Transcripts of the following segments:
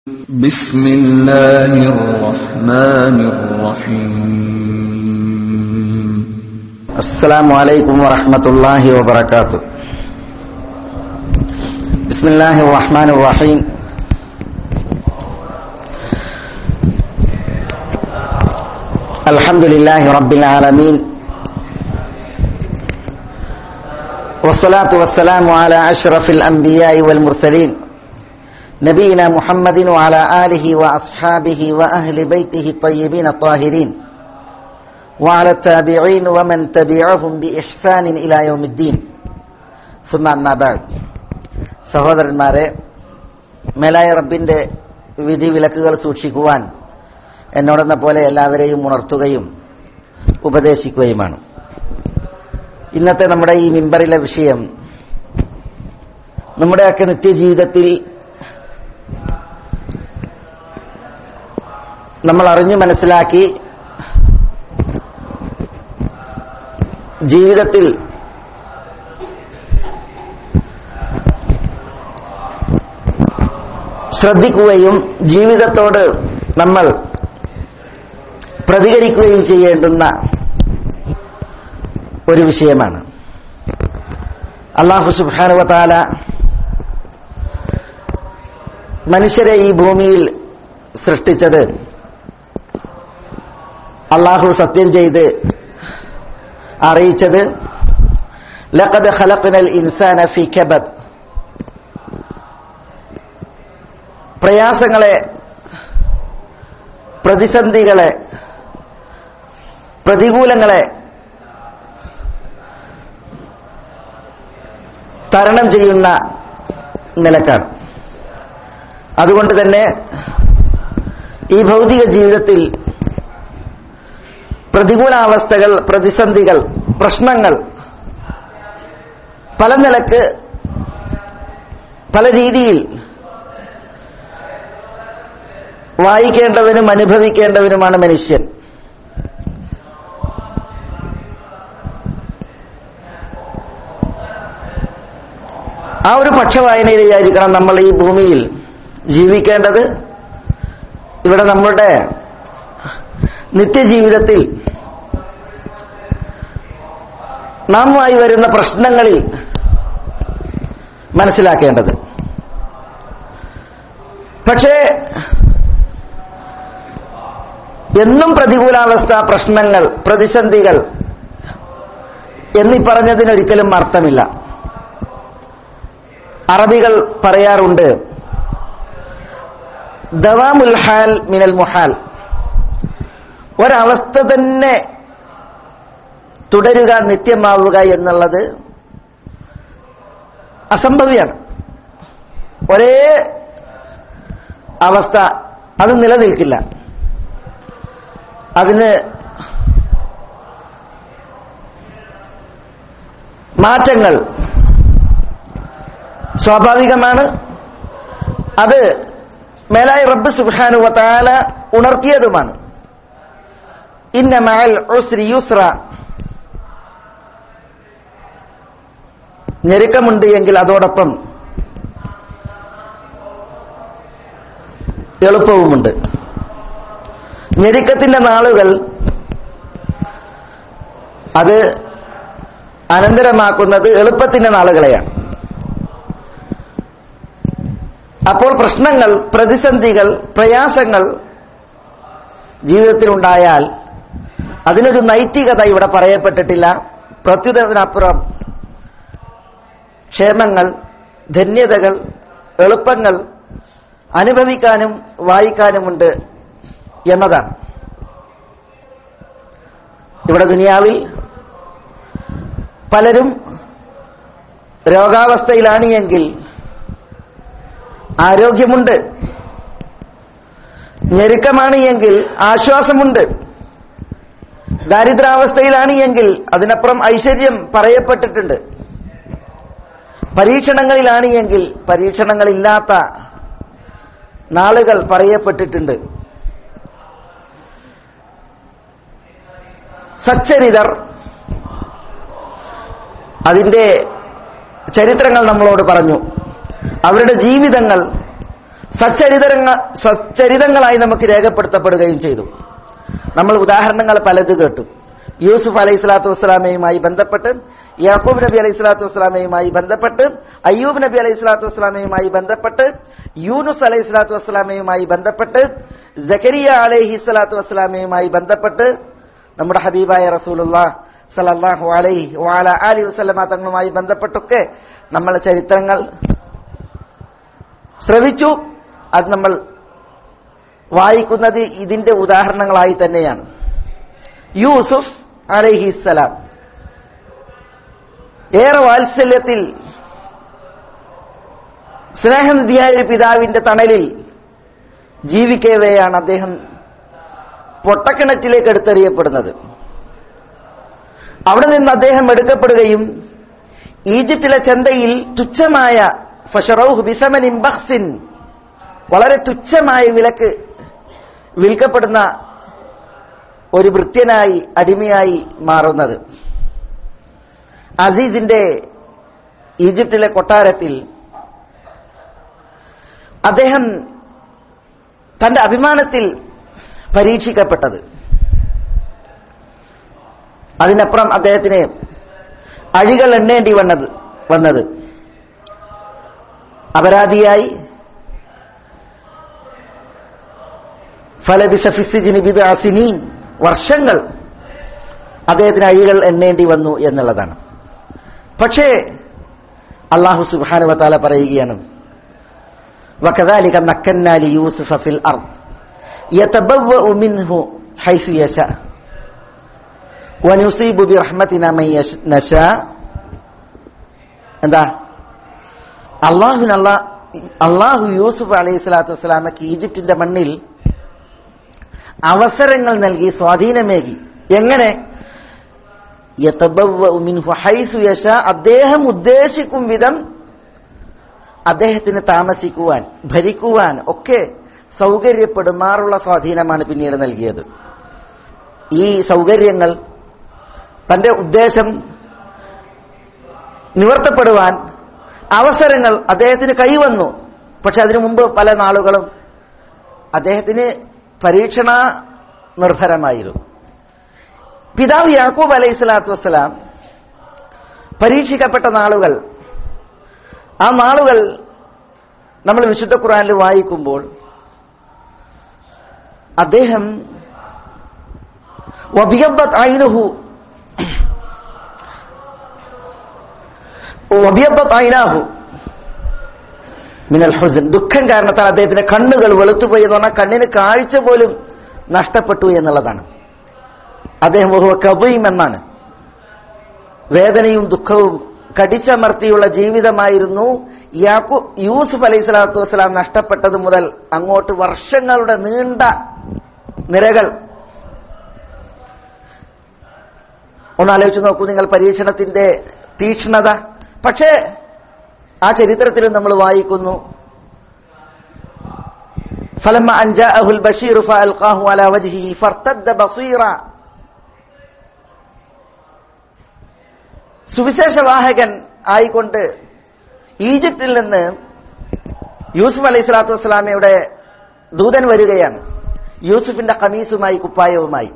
بسم الله الرحمن الرحيم السلام عليكم ورحمة الله وبركاته بسم الله الرحمن الرحيم الحمد لله رب العالمين والصلاة والسلام على أشرف الأنبياء والمرسلين نبينا محمد وعلى آله وأصحابه وأهل بيته الطيبين الطاهرين وعلى التابعين ومن تبعهم بإحسان إلى يوم الدين ثم أما بعد സഹോദരന്മാരെ മേലായ റബ്ബിന്റെ വിധി വിലക്കുകൾ സൂക്ഷിക്കുവാൻ എന്നോടെന്ന പോലെ എല്ലാവരെയും ഉണർത്തുകയും ഉപദേശിക്കുകയുമാണ് ഇന്നത്തെ നമ്മുടെ ഈ മിമ്പറിലെ വിഷയം നമ്മുടെയൊക്കെ നിത്യജീവിതത്തിൽ നമ്മൾ അറിഞ്ഞു മനസ്സിലാക്കി ജീവിതത്തിൽ ശ്രദ്ധിക്കുകയും ജീവിതത്തോട് നമ്മൾ പ്രതികരിക്കുകയും ചെയ്യേണ്ടുന്ന ഒരു വിഷയമാണ് അള്ളാഹു സുബാനുവതാല മനുഷ്യരെ ഈ ഭൂമിയിൽ സൃഷ്ടിച്ചത് അള്ളാഹു സത്യം ചെയ്ത് അറിയിച്ചത് ലഖദ് ഖലഖ്നൽ ഇൻസാന ഫി കബദ് പ്രയാസങ്ങളെ പ്രതിസന്ധികളെ പ്രതികൂലങ്ങളെ തരണം ചെയ്യുന്ന നിലക്കാണ് അതുകൊണ്ട് തന്നെ ഈ ഭൗതിക ജീവിതത്തിൽ പ്രതികൂലാവസ്ഥകൾ പ്രതിസന്ധികൾ പ്രശ്നങ്ങൾ പല നിലക്ക് പല രീതിയിൽ വായിക്കേണ്ടവനും അനുഭവിക്കേണ്ടവനുമാണ് മനുഷ്യൻ ആ ഒരു പക്ഷവായനയിലായിരിക്കണം നമ്മൾ ഈ ഭൂമിയിൽ ജീവിക്കേണ്ടത് ഇവിടെ നമ്മളുടെ നിത്യജീവിതത്തിൽ നാമുമായി വരുന്ന പ്രശ്നങ്ങളിൽ മനസ്സിലാക്കേണ്ടത് പക്ഷേ എന്നും പ്രതികൂലാവസ്ഥ പ്രശ്നങ്ങൾ പ്രതിസന്ധികൾ എന്നീ പറഞ്ഞതിനൊരിക്കലും അർത്ഥമില്ല അറബികൾ പറയാറുണ്ട് ദവാമുൽ ഹാൽ മിനൽ മുഹാൽ ഒരവസ്ഥ തന്നെ തുടരുക നിത്യമാവുക എന്നുള്ളത് അസംഭവ്യാണ് ഒരേ അവസ്ഥ അത് നിലനിൽക്കില്ല അതിന് മാറ്റങ്ങൾ സ്വാഭാവികമാണ് അത് മേലായ റബ്ബ് സുബാനു വത്താല ഉണർത്തിയതുമാണ് ഇന്ന മഅൽ ഉസ്രി യുസ്ര ഞെരുക്കമുണ്ട് എങ്കിൽ അതോടൊപ്പം എളുപ്പവുമുണ്ട് ഞെരുക്കത്തിന്റെ നാളുകൾ അത് അനന്തരമാക്കുന്നത് എളുപ്പത്തിന്റെ നാളുകളെയാണ് അപ്പോൾ പ്രശ്നങ്ങൾ പ്രതിസന്ധികൾ പ്രയാസങ്ങൾ ജീവിതത്തിലുണ്ടായാൽ അതിനൊരു നൈതികത ഇവിടെ പറയപ്പെട്ടിട്ടില്ല പ്രത്യുതത്തിനപ്പുറം ക്ഷേമങ്ങൾ ധന്യതകൾ എളുപ്പങ്ങൾ അനുഭവിക്കാനും വായിക്കാനുമുണ്ട് എന്നതാണ് ഇവിടെ ദുനിയാവിൽ പലരും രോഗാവസ്ഥയിലാണ് എങ്കിൽ ആരോഗ്യമുണ്ട് ഞെരുക്കമാണ് എങ്കിൽ ആശ്വാസമുണ്ട് ദാരിദ്രാവസ്ഥയിലാണ് എങ്കിൽ അതിനപ്പുറം ഐശ്വര്യം പറയപ്പെട്ടിട്ടുണ്ട് പരീക്ഷണങ്ങളിലാണ് എങ്കിൽ പരീക്ഷണങ്ങളില്ലാത്ത നാളുകൾ പറയപ്പെട്ടിട്ടുണ്ട് സച്ചരിതർ അതിന്റെ ചരിത്രങ്ങൾ നമ്മളോട് പറഞ്ഞു അവരുടെ ജീവിതങ്ങൾ സച്ചരിതരങ്ങൾ സച്ചരിതങ്ങളായി നമുക്ക് രേഖപ്പെടുത്തപ്പെടുകയും ചെയ്തു നമ്മൾ ഉദാഹരണങ്ങൾ പലത് കേട്ടു യൂസുഫ് അലൈഹി സ്വലാത്തു വസ്സലാമയുമായി ബന്ധപ്പെട്ട് യാക്കൂബ് നബി അലൈഹി സ്വലാത്തു വസ്സലാമയുമായി ബന്ധപ്പെട്ട് അയ്യൂബ് നബി അലൈഹി സ്വലാത്തു വസ്സലാമയുമായി ബന്ധപ്പെട്ട് യൂനുസ് അലൈഹി സ്വലാത്തു വസ്സലാമയുമായി ബന്ധപ്പെട്ട് ജക്കരിയ അലൈഹി സ്വലാത്തു വസ്സലാമയുമായി ബന്ധപ്പെട്ട് നമ്മുടെ ഹബീബായ റസൂലുള്ള സലല്ലാഹു അലൈഹി വാല അലി വസ്ലമ തങ്ങളുമായി ബന്ധപ്പെട്ടൊക്കെ നമ്മൾ ചരിത്രങ്ങൾ ശ്രവിച്ചു അത് നമ്മൾ വായിക്കുന്നത് ഇതിന്റെ ഉദാഹരണങ്ങളായി തന്നെയാണ് യൂസുഫ് അലഹിസ്സലാം ഏറെ വാത്സല്യത്തിൽ സ്നേഹനിധിയായ ഒരു പിതാവിന്റെ തണലിൽ ജീവിക്കവെയാണ് അദ്ദേഹം പൊട്ടക്കിണറ്റിലേക്ക് എടുത്തെറിയപ്പെടുന്നത് അവിടെ നിന്ന് അദ്ദേഹം എടുക്കപ്പെടുകയും ഈജിപ്തിലെ ചന്തയിൽ തുച്ഛമായ ഫഷറൌഹ് ബിസമനിൻ ബഹ്സിൻ വളരെ തുച്ഛമായ വിലക്ക് വിൽക്കപ്പെടുന്ന ഒരു ഭൃത്യനായി അടിമയായി മാറുന്നത് അസീസിന്റെ ഈജിപ്തിലെ കൊട്ടാരത്തിൽ അദ്ദേഹം തന്റെ അഭിമാനത്തിൽ പരീക്ഷിക്കപ്പെട്ടത് അതിനപ്പുറം അദ്ദേഹത്തിന് അഴികൾ എണ്ണേണ്ടി വന്നത് വന്നത് അപരാധിയായി ഫലബിസഫിസിജിന് ബിദാസിനീൻ വർഷങ്ങൾ അദ്ദേഹത്തിന് അഴികൾ എണ്ണേണ്ടി വന്നു എന്നുള്ളതാണ് പക്ഷേ അള്ളാഹു സുബാനുവത്താല പറയുകയാണ് وكذلك مكنا ليوسف في الأرض يتبوأ منه حيث يشاء ونصيب برحمتنا من يش- نشاء എന്താ അള്ളാഹുവിനുള്ള അള്ളാഹു യൂസുഫ് അലൈഹി സ്വലാത്തു വസ്സലാമക്ക് ഈജിപ്തിന്റെ മണ്ണിൽ അവസരങ്ങൾ നൽകി സ്വാധീനമേകി എങ്ങനെ യതബവ്വഉ മിൻഹു ഹൈസു യശാ അദ്ദേഹം ഉദ്ദേശിക്കും വിധം അദ്ദേഹത്തിന് താമസിക്കുവാൻ ഭരിക്കുവാൻ ഒക്കെ സൗകര്യപ്പെടുമാറുള്ള സ്വാധീനമാണ് പിന്നീട് നൽകിയത് ഈ സൗകര്യങ്ങൾ തന്റെ ഉദ്ദേശം നിവർത്തപ്പെടുവാൻ അവസരങ്ങൾ അദ്ദേഹത്തിന് കൈവന്നു പക്ഷെ അതിനു മുമ്പ് പല നാളുകളും അദ്ദേഹത്തിന് പരീക്ഷണ നിർഭരമായിരുന്നു പിതാവ് യാക്കൂബ് അലൈഹി സ്വലാത്തു വസ്സലാം പരീക്ഷിക്കപ്പെട്ട നാളുകൾ ആ നാളുകൾ നമ്മൾ വിശുദ്ധ ഖുറാനിൽ വായിക്കുമ്പോൾ അദ്ദേഹം വബിയബ്ബത്ത് ഐനുഹു വബിയബ്ബത്ത് ഐനാഹു മിനൽ ഹുസൻ ദുഃഖം കാരണത്താൽ അദ്ദേഹത്തിന്റെ കണ്ണുകൾ വെളുത്തുപോയി എന്ന് പറഞ്ഞാൽ കണ്ണിന് കാഴ്ച പോലും നഷ്ടപ്പെട്ടു എന്നുള്ളതാണ് അദ്ദേഹം ഒരു കബീം എന്നാണ് വേദനയും ദുഃഖവും കടിച്ചമർത്തിയുള്ള ജീവിതമായിരുന്നു യാക്കു യൂസുഫ് അലൈഹി സ്വലാത്തു വസ്സലാം നഷ്ടപ്പെട്ടത് മുതൽ അങ്ങോട്ട് വർഷങ്ങളുടെ നീണ്ട നിരകൾ ഒന്ന് ആലോചിച്ച് നോക്കൂ നിങ്ങൾ പരീക്ഷണത്തിന്റെ തീക്ഷ്ണത പക്ഷേ ആ ചരിത്രത്തിലും നമ്മൾ വായിക്കുന്നു ഫലമ്മ അൻജാഅഹുൽ ബഷീർ ഫഅൽഖാഹു അലാ വജ്ഹിഹി ഫർതദ്ദ ബസീറ സുവിശേഷവാഹകൻ ആയിക്കൊണ്ട് ഈജിപ്തിൽ നിന്ന് യൂസുഫ് അലൈഹി സ്വലാത്തു വസ്സലാമയുടെ ദൂതൻ വരികയാണ് യൂസുഫിന്റെ കമീസുമായി കുപ്പായവുമായി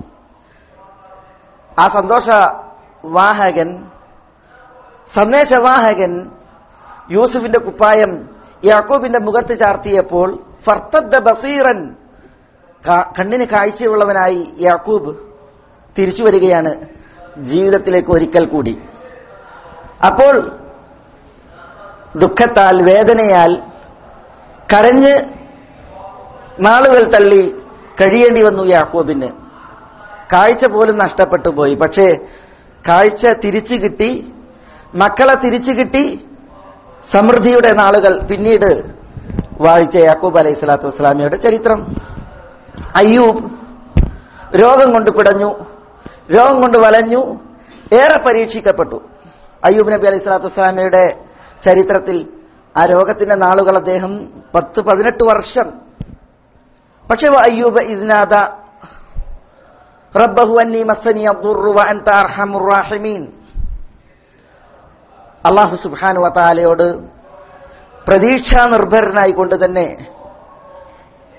ആ സന്തോഷവാഹകൻ സന്ദേശവാഹകൻ യൂസുഫിന്റെ കുപ്പായം യാക്കൂബിന്റെ മുഖത്ത് ചാർത്തിയപ്പോൾ ഫർത്തദ്ദ ബസീറൻ കാ- കണ്ണിന് കാഴ്ചയുള്ളവനായി യാക്കൂബ് തിരിച്ചു വരികയാണ് ജീവിതത്തിലേക്ക് ഒരിക്കൽ കൂടി അപ്പോൾ ദുഃഖത്താൽ വേദനയാൽ കരഞ്ഞ് നാളുകൾ തള്ളി കഴിയേണ്ടി വന്നു യാക്കോബിന് കാഴ്ച പോലും നഷ്ടപ്പെട്ടു പോയി പക്ഷേ കാഴ്ച തിരിച്ചു കിട്ടി മക്കളെ തിരിച്ചു കിട്ടി സമൃദ്ധിയുടെ നാളുകൾ പിന്നീട് വായിച്ച യാക്കൂബ് അലൈഹി സ്വലാത്തു വസ്സലാമിയുടെ ചരിത്രം അയ്യൂബ് രോഗം കൊണ്ട് പിടഞ്ഞു രോഗം കൊണ്ട് വലഞ്ഞു ഏറെ പരീക്ഷിക്കപ്പെട്ടു അയ്യൂബ് നബി അലൈഹി സ്വലാത്തു വസ്സലാമയുടെ ചരിത്രത്തിൽ ആ രോഗത്തിന്റെ നാളുകൾ അദ്ദേഹം പത്ത് പതിനെട്ട് വർഷം പക്ഷേ അയ്യൂബ് ഇസ്നാദ റബ്ബഹു അന്നി മസ്സനി അദ്ദുറു വ അൻത അർഹമുർ റാഹിമീൻ അള്ളാഹു സുബ്ഹാനു വതാലയോട് പ്രതീക്ഷാ നിർഭരനായിക്കൊണ്ട് തന്നെ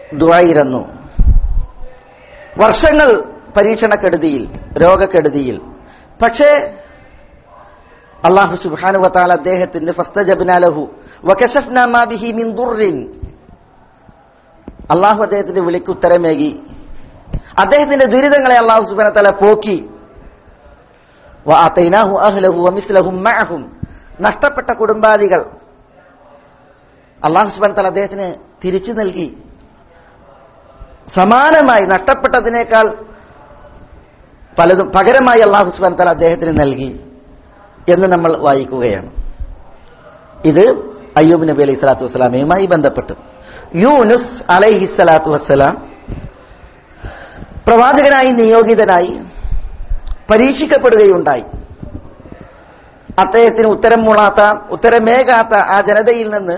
ദുആയിരുന്നു വർഷങ്ങൾ പരീക്ഷണക്കെടുതിയിൽ രോഗക്കെടുതിയിൽ പക്ഷേ അള്ളാഹു സുബാനുവത്താൽ അദ്ദേഹത്തിന് ഫസ്തജബ്നാലഹു വകശഫ്നാ മാ ബിഹി മിൻ ദുർറിൻ അള്ളാഹു അദ്ദേഹത്തിന്റെ വിളിക്ക് ഉത്തരമേകി അദ്ദേഹത്തിന്റെ ദുരിതങ്ങളെ അള്ളാഹു സുബാന തല പോക്കി വഅതൈനാഹു അഹ്ലഹു വമിസ്ലഹും മഅഹും നഷ്ടപ്പെട്ട കുടുംബാദികൾ അള്ളാഹു സുബാൻ തല അദ്ദേഹത്തിന് തിരിച്ചു നൽകി സമാനമായി നഷ്ടപ്പെട്ടതിനേക്കാൾ പലതും പകരമായി അള്ളാഹു സുബാൻ തല അദ്ദേഹത്തിന് നൽകി എന്ന് നമ്മൾ വായിക്കുകയാണ് ഇത് അയ്യൂബ് നബി അലൈഹി സ്വലാത്തു വസ്സലാമയുമായി ബന്ധപ്പെട്ട് യൂനുസ് അലൈഹി സ്വലാത്തു വസ്സലാം പ്രവാചകനായി നിയോഗിതനായി പരീക്ഷിക്കപ്പെടുകയുണ്ടായി അദ്ദേഹത്തിന് ഉത്തരം മൂളാത്ത ഉത്തരമേകാത്ത ആ ജനതയിൽ നിന്ന്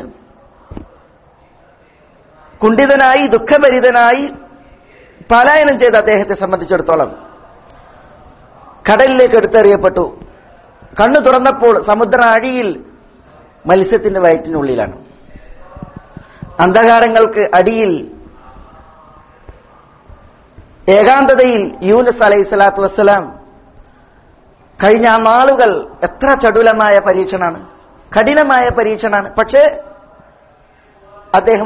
കുണ്ഠിതനായി ദുഃഖഭരിതനായി പലായനം ചെയ്ത അദ്ദേഹത്തെ സംബന്ധിച്ചിടത്തോളം കടലിലേക്ക് എടുത്തെറിയപ്പെട്ടു കണ്ണു തുറന്നപ്പോൾ സമുദ്ര അടിയിൽ മത്സ്യത്തിന്റെ വയറ്റിനുള്ളിലാണ് അന്ധകാരങ്ങൾക്ക് അടിയിൽ ഏകാന്തതയിൽ യൂനസ് അലൈഹി സ്വലാത്തു വസ്സലാം കഴിഞ്ഞ ആ നാളുകൾ എത്ര ചടുലമായ പരീക്ഷണാണ് കഠിനമായ പരീക്ഷണാണ് പക്ഷേ അദ്ദേഹം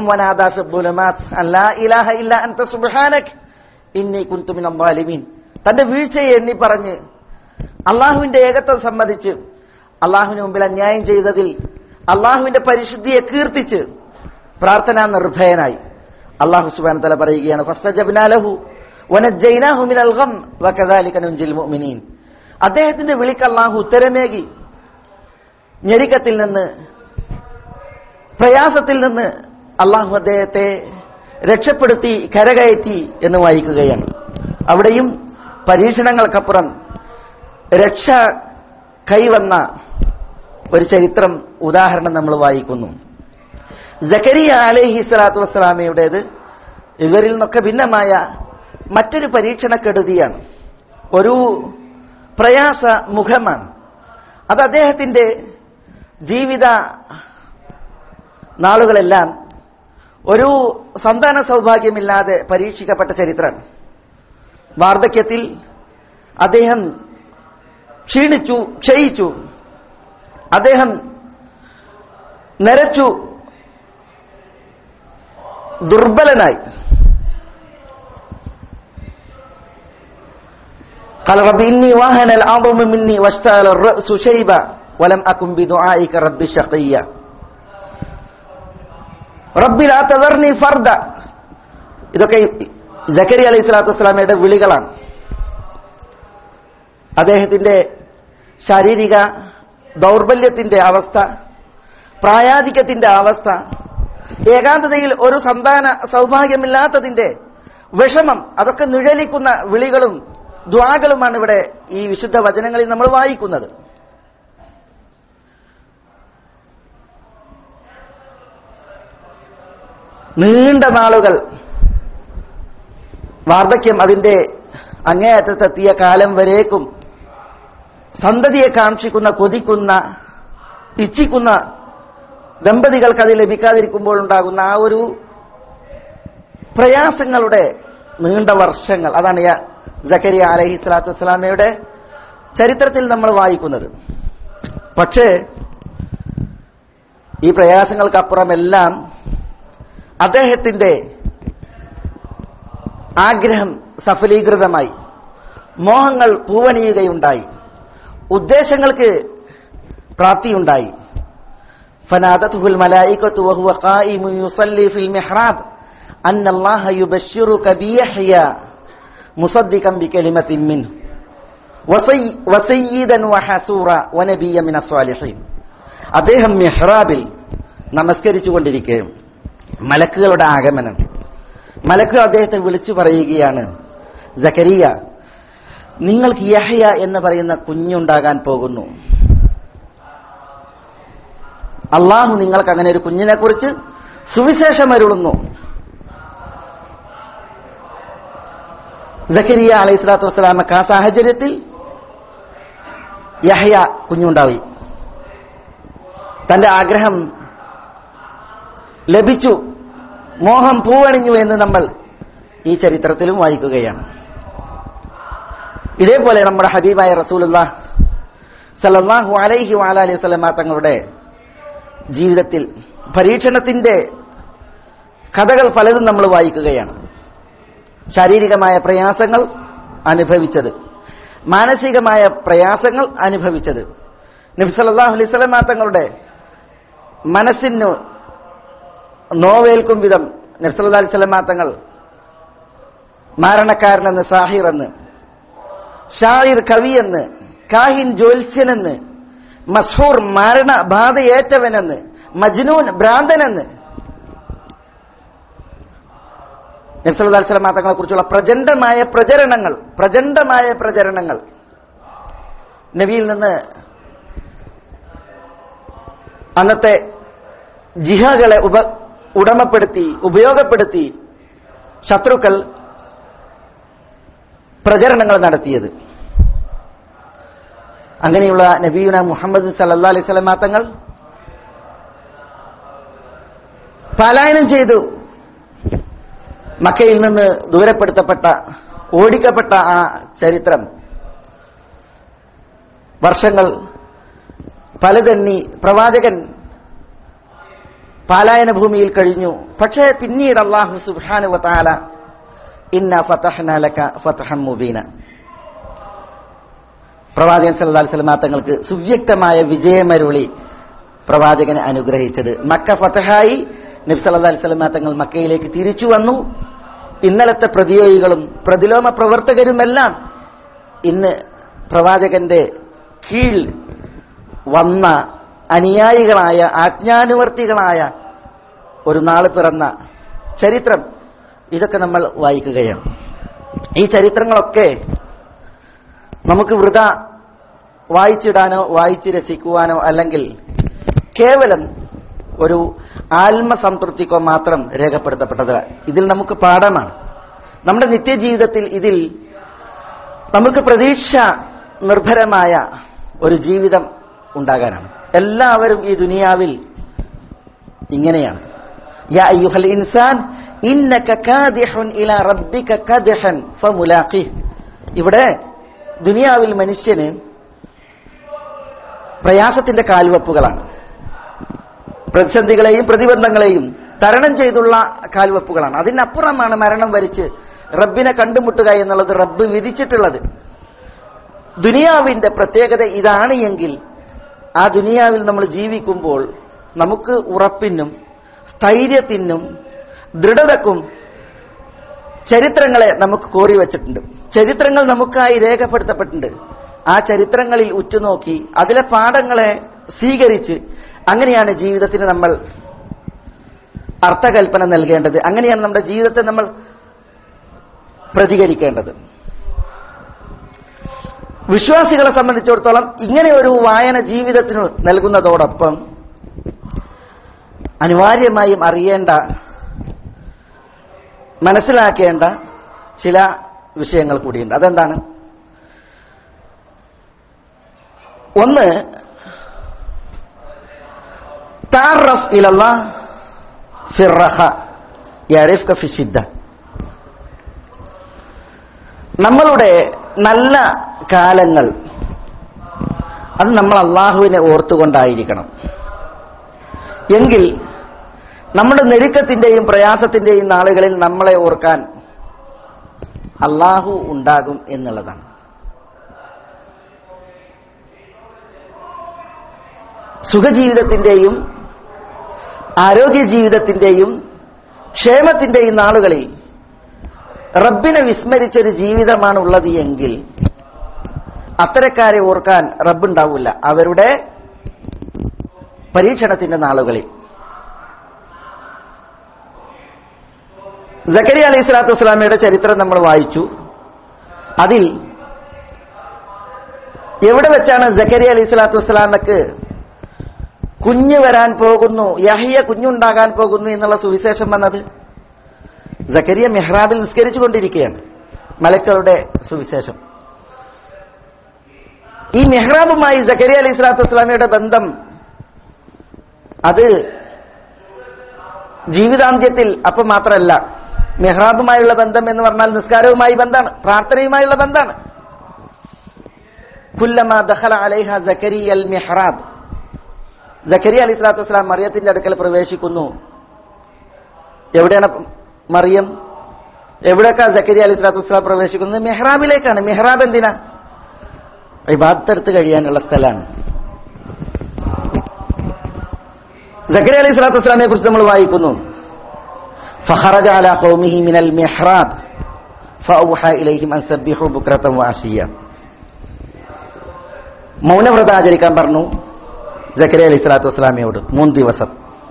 തന്റെ വീഴ്ചയെ എണ്ണി പറഞ്ഞ് അള്ളാഹുവിന്റെ ഏകത്വം സംബന്ധിച്ച് അള്ളാഹുവിന് മുമ്പിൽ അന്യായം ചെയ്തതിൽ അള്ളാഹുവിന്റെ പരിശുദ്ധിയെ കീർത്തിച്ച് പ്രാർത്ഥനാ നിർഭയനായി അള്ളാഹു സുബാൻ തല പറയുകയാണ് ഫസ്തജബ്നാലഹു വനജ്ജൈനാഹു മിനൽ ഗം വകദാലിക നുൻജിൽ മുഅ്മിനീൻ അദ്ദേഹത്തിന്റെ വിളിക്ക് അള്ളാഹു ഉത്തരമേകി ഞെരുക്കത്തിൽ നിന്ന് പ്രയാസത്തിൽ നിന്ന് അള്ളാഹു അദ്ദേഹത്തെ രക്ഷപ്പെടുത്തി കരകയറ്റി എന്ന് വായിക്കുകയാണ് അവിടെയും പരീക്ഷണങ്ങൾക്കപ്പുറം രക്ഷ കൈവന്ന ഒരു ചരിത്രം ഉദാഹരണം നമ്മൾ വായിക്കുന്നു ജക്കരിയ അലൈഹി സ്വലാത്തു വസ്സലാമയുടേത് ഇവരിൽ നിന്നൊക്കെ ഭിന്നമായ മറ്റൊരു പരീക്ഷണക്കെടുതിയാണ് ഒരു പ്രയാസ മുഖമാണ് അത് അദ്ദേഹത്തിന്റെ ജീവിത നാളുകളെല്ലാം ഒരു സന്താന സൗഭാഗ്യമില്ലാതെ പരീക്ഷിക്കപ്പെട്ട ചരിത്രമാണ് വാർദ്ധക്യത്തിൽ അദ്ദേഹം ക്ഷീണിച്ചു ക്ഷയിച്ചു അദ്ദേഹം നരച്ചു ദുർബലനായി قال رب إني واهن العظم مني واشتعل الرأس شيبا ولم أكن بدعائك رب شقيا رب لا تذرني فردا ഇതൊക്കെ ജക്കരി അലൈഹി സ്വലാത്തു വസ്സലാമയുടെ വിളികളാണ് അദ്ദേഹത്തിന്റെ ശാരീരിക ദൗർബല്യത്തിന്റെ അവസ്ഥ പ്രായാധിക്യത്തിന്റെ അവസ്ഥ ഏകാന്തതയിൽ ഒരു സന്താന സൗഭാഗ്യമില്ലാത്തതിന്റെ വിഷമം അതൊക്കെ നിഴലിക്കുന്ന വിളികളും ദ്വാകളുമാണ് ഇവിടെ ഈ വിശുദ്ധ വചനങ്ങളിൽ നമ്മൾ വായിക്കുന്നത് നീണ്ട നാളുകൾ വാർദ്ധക്യം അതിന്റെ അങ്ങേയറ്റത്തെത്തിയ കാലം വരേക്കും സന്തതിയെ കാക്ഷിക്കുന്ന കൊതിക്കുന്ന ഇച്ഛിക്കുന്ന ദമ്പതികൾക്ക് അത് ലഭിക്കാതിരിക്കുമ്പോൾ ഉണ്ടാകുന്ന ആ ഒരു പ്രയാസങ്ങളുടെ നീണ്ട വർഷങ്ങൾ അതാണ് ജക്കരിയ അലഹി സ്വലാത്തു വസ്സലാമയുടെ ചരിത്രത്തിൽ നമ്മൾ വായിക്കുന്നത് പക്ഷേ ഈ പ്രയാസങ്ങൾക്കപ്പുറമെല്ലാം അദ്ദേഹത്തിന്റെ ആഗ്രഹം സഫലീകൃതമായി മോഹങ്ങൾ പൂവണിയുകയുണ്ടായി ഉദ്ദേശങ്ങൾക്ക് പ്രാപ്തിയുണ്ടായി فنادته الملائكة وهو قائم يصلي في المحراب أن الله يبشرك بيحيى مصدقا بكلمة منه وسي وسيدا وحسورا ونبيا من الصالحين അദ്ദേഹം മിഹ്റാബിൽ നമസ്കരിച്ചു കൊണ്ടിരിക്കുകയും മലക്കുകളുടെ ആഗമനം മലക്കുകൾ അദ്ദേഹത്തെ വിളിച്ചു പറയുകയാണ് ജക്കരിയ നിങ്ങൾക്ക് യഹയ എന്ന് പറയുന്ന കുഞ്ഞുണ്ടാകാൻ പോകുന്നു അള്ളാഹു നിങ്ങൾക്ക് അങ്ങനെ ഒരു കുഞ്ഞിനെ കുറിച്ച് സുവിശേഷം അരുളുന്നു ജക്കരിയ അലൈഹി സ്വലാത്തു വസ്സലാമക്ക് ആ സാഹചര്യത്തിൽ യഹയ കുഞ്ഞുണ്ടായി തന്റെ ആഗ്രഹം ലഭിച്ചു മോഹം പൂവണിഞ്ഞു എന്ന് നമ്മൾ ഈ ചരിത്രത്തിലും വായിക്കുകയാണ് ഇതേപോലെ നമ്മുടെ ഹബീബായ റസൂലുള്ള സല്ലല്ലാഹു അലൈഹി വഅല അലൈഹി വസല്ലമ തങ്ങളുടെ ജീവിതത്തിൽ പരീക്ഷണത്തിന്റെ കഥകൾ പലതും നമ്മൾ വായിക്കുകയാണ് ശാരീരികമായ പ്രയാസങ്ങൾ അനുഭവിച്ചത് മാനസികമായ പ്രയാസങ്ങൾ അനുഭവിച്ചത് നബി സല്ലല്ലാഹു അലൈഹി വസല്ലമ തങ്ങളുടെ മനസ്സിന് നോവേൽക്കും വിധം നബി സല്ലല്ലാഹു അലൈഹി വസല്ലമ തങ്ങൾ മാരണക്കാരനെന്ന് സാഹിർ എന്ന് ഷാഹിർ കവിയെന്ന് കാഹിൻ ജ്യോത്സ്യനെന്ന് മസ്ഹൂർ മരണ ബാധയേറ്റവനെന്ന് മജ്നൂൻ ഭ്രാന്തനെന്ന് നബ്സല്ലാസ്ലം തങ്ങളെ കുറിച്ചുള്ള പ്രചണ്ഡമായ പ്രചരണങ്ങൾ പ്രചണ്ഡമായ പ്രചരണങ്ങൾ നബിയിൽ നിന്ന് അന്നത്തെ ജിഹകളെ ഉപ ഉടമപ്പെടുത്തി ഉപയോഗപ്പെടുത്തി ശത്രുക്കൾ പ്രചരണങ്ങൾ നടത്തിയത് അങ്ങനെയുള്ള നബീന മുഹമ്മദ് സല്ലാ അലൈഹി സ്വലമാ തങ്ങൾ പലായനം ചെയ്തു മക്കയിൽ നിന്ന് ദൂരപ്പെടുത്തപ്പെട്ട ഓടിക്കപ്പെട്ട ആ ചരിത്രം വർഷങ്ങൾ പലതെണ്ണി പ്രവാചകൻ പാലായന ഭൂമിയിൽ കഴിഞ്ഞു പക്ഷേ പിന്നീട് അള്ളാഹു സുബാനു വത്താല ഇന്ന ഫതഹ്ന ലക ഫതഹം മുബീന പ്രവാചകൻ സല്ലല്ലാഹു അലൈഹി വസല്ലം തങ്ങൾക്ക് സുവ്യക്തമായ വിജയമരുളി പ്രവാചകനെ അനുഗ്രഹിച്ചത് മക്ക ഫതഹായി നബി സല്ലല്ലാഹു അലൈഹി വസല്ലം തങ്ങൾ മക്കയിലേക്ക് തിരിച്ചു വന്നു ഇന്നലത്തെ പ്രതിയോഗികളും പ്രതിലോമ പ്രവർത്തകരുമെല്ലാം ഇന്ന് പ്രവാചകന്റെ കീഴിൽ വന്ന അനുയായികളായ ആജ്ഞാനുവർത്തികളായ ഒരു നാള് പിറന്ന ചരിത്രം ഇതൊക്കെ നമ്മൾ വായിക്കുകയാണ് ഈ ചരിത്രങ്ങളൊക്കെ നമുക്ക് വൃത വായിച്ചിടാനോ വായിച്ച് രസിക്കുവാനോ അല്ലെങ്കിൽ കേവലം ഒരു ആത്മസംതൃപ്തിക്കോ മാത്രം രേഖപ്പെടുത്തപ്പെട്ടത് ഇതിൽ നമുക്ക് പാഠമാണ് നമ്മുടെ നിത്യജീവിതത്തിൽ ഇതിൽ നമുക്ക് പ്രതീക്ഷ നിർഭരമായ ഒരു ജീവിതം ഉണ്ടാകാനാണ് എല്ലാവരും ഈ ദുനിയാവിൽ ഇങ്ങനെയാണ് യാ അയ്യുഹൽ ഇൻസാൻ ഇന്നക കാദിഹുൻ ഇലാ റബ്ബിക കദ്ഹൻ ഫമുലാഖിഹ് ഇവിടെ ദുനിയാവിൽ മനുഷ്യന് പ്രയാസത്തിന്റെ കാൽവെപ്പുകളാണ് പ്രതിസന്ധികളെയും പ്രതിബന്ധങ്ങളെയും തരണം ചെയ്തുള്ള കാൽവെപ്പുകളാണ് അതിനപ്പുറമാണ് മരണം വരിച്ച് റബ്ബിനെ കണ്ടുമുട്ടുക എന്നുള്ളത് റബ്ബ് വിധിച്ചിട്ടുള്ളത് ദുനിയാവിന്റെ പ്രത്യേകത ഇതാണ് എങ്കിൽ ആ ദുനിയാവിൽ നമ്മൾ ജീവിക്കുമ്പോൾ നമുക്ക് ഉറപ്പിനും സ്ഥൈര്യത്തിനും ദൃഢതക്കും ചരിത്രങ്ങളെ നമുക്ക് കോറി വച്ചിട്ടുണ്ട് ചരിത്രങ്ങൾ നമുക്കായി രേഖപ്പെടുത്തപ്പെട്ടിട്ടുണ്ട് ആ ചരിത്രങ്ങളിൽ ഉറ്റുനോക്കി അതിലെ പാഠങ്ങളെ സ്വീകരിച്ച് അങ്ങനെയാണ് ജീവിതത്തിന് നമ്മൾ അർത്ഥകൽപ്പന നൽകേണ്ടത് അങ്ങനെയാണ് നമ്മുടെ ജീവിതത്തെ നമ്മൾ പ്രതികരിക്കേണ്ടത് വിശ്വാസികളെ സംബന്ധിച്ചിടത്തോളം ഇങ്ങനെ ഒരു വായന ജീവിതത്തിന് നൽകുന്നതോടൊപ്പം അനിവാര്യമായും അറിയേണ്ട മനസ്സിലാക്കേണ്ട ചില വിഷയങ്ങൾ കൂടിയുണ്ട് അതെന്താണ് ഒന്ന് താറഫ് ഇലല്ല ഫിറഹ യറിഫ്ക ഫിഷിദ്ദ നമ്മളുടെ നല്ല കാലങ്ങൾ അത് നമ്മൾ അള്ളാഹുവിനെ ഓർത്തുകൊണ്ടായിരിക്കണം എങ്കിൽ നമ്മുടെ നെരുക്കത്തിന്റെയും പ്രയാസത്തിന്റെയും നാളുകളിൽ നമ്മളെ ഓർക്കാൻ അള്ളാഹു ഉണ്ടാകും എന്നുള്ളതാണ് സുഖജീവിതത്തിന്റെയും ആരോഗ്യ ജീവിതത്തിന്റെയും ക്ഷേമത്തിന്റെയും നാളുകളിൽ റബ്ബിനെ വിസ്മരിച്ചൊരു ജീവിതമാണ് ഉള്ളത് എങ്കിൽ അത്തരക്കാരെ ഓർക്കാൻ റബ്ബുണ്ടാവില്ല അവരുടെ പരീക്ഷണത്തിന്റെ നാളുകളിൽ ജക്കരി അലൈഹി സ്വലാത്തു വസ്സലാമയുടെ ചരിത്രം നമ്മൾ വായിച്ചു അതിൽ എവിടെ വെച്ചാണ് ജക്കരി അലൈഹി സ്വലാത്തു വസ്സലാമക്ക് കുഞ്ഞ് വരാൻ പോകുന്നു യഹിയ കുഞ്ഞുണ്ടാകാൻ പോകുന്നു എന്നുള്ള സുവിശേഷം വന്നത് ജക്കരിയ മെഹ്റാബിൽ നിസ്കരിച്ചു കൊണ്ടിരിക്കുകയാണ് മലക്കളുടെ സുവിശേഷം ഈ മെഹ്റാബുമായി ജക്കരിയ അലൈഹി സ്വലാത്തു വസ്സലാമയുടെ ബന്ധം അത് ജീവിതാന്ത്യത്തിൽ അപ്പം മാത്രമല്ല മെഹ്റാബുമായുള്ള ബന്ധം എന്ന് പറഞ്ഞാൽ നിസ്കാരവുമായി ബന്ധമാണ് പ്രാർത്ഥനയുമായുള്ള ബന്ധമാണ് കുല്ലമ ദഖല അലൈഹ ജക്കരി അൽ മെഹ്റാബ് ജക്കരിയ അലി സ്വലാത്തു വസ്സലാം മറിയത്തിന്റെ അടുക്കൽ പ്രവേശിക്കുന്നു എവിടെയാണ് മറിയം എവിടെയൊക്കെ ജക്കരിയ അലി സ്വലാത്തു വസ്സലാം പ്രവേശിക്കുന്നത് മെഹ്റാബിലേക്കാണ് മെഹ്റാബ് എന്തിനാ ഇബാദത്തെടുത്ത് കഴിയാനുള്ള സ്ഥലമാണ് ജക്കരിയ അലി സ്വലാത്തു വസ്സലാമിനെ കുറിച്ച് നമ്മൾ വായിക്കുന്നു فخرج على قومه من المحراب فأوحى إليهم أن سبحوا بكرة وعشيا മൗനവ്രതം ആചരിക്കാൻ പറഞ്ഞു ജക്കരിയ അലൈഹി സ്വലാത്തു വസ്സലാമിയോട് മൂന്ന് ദിവസം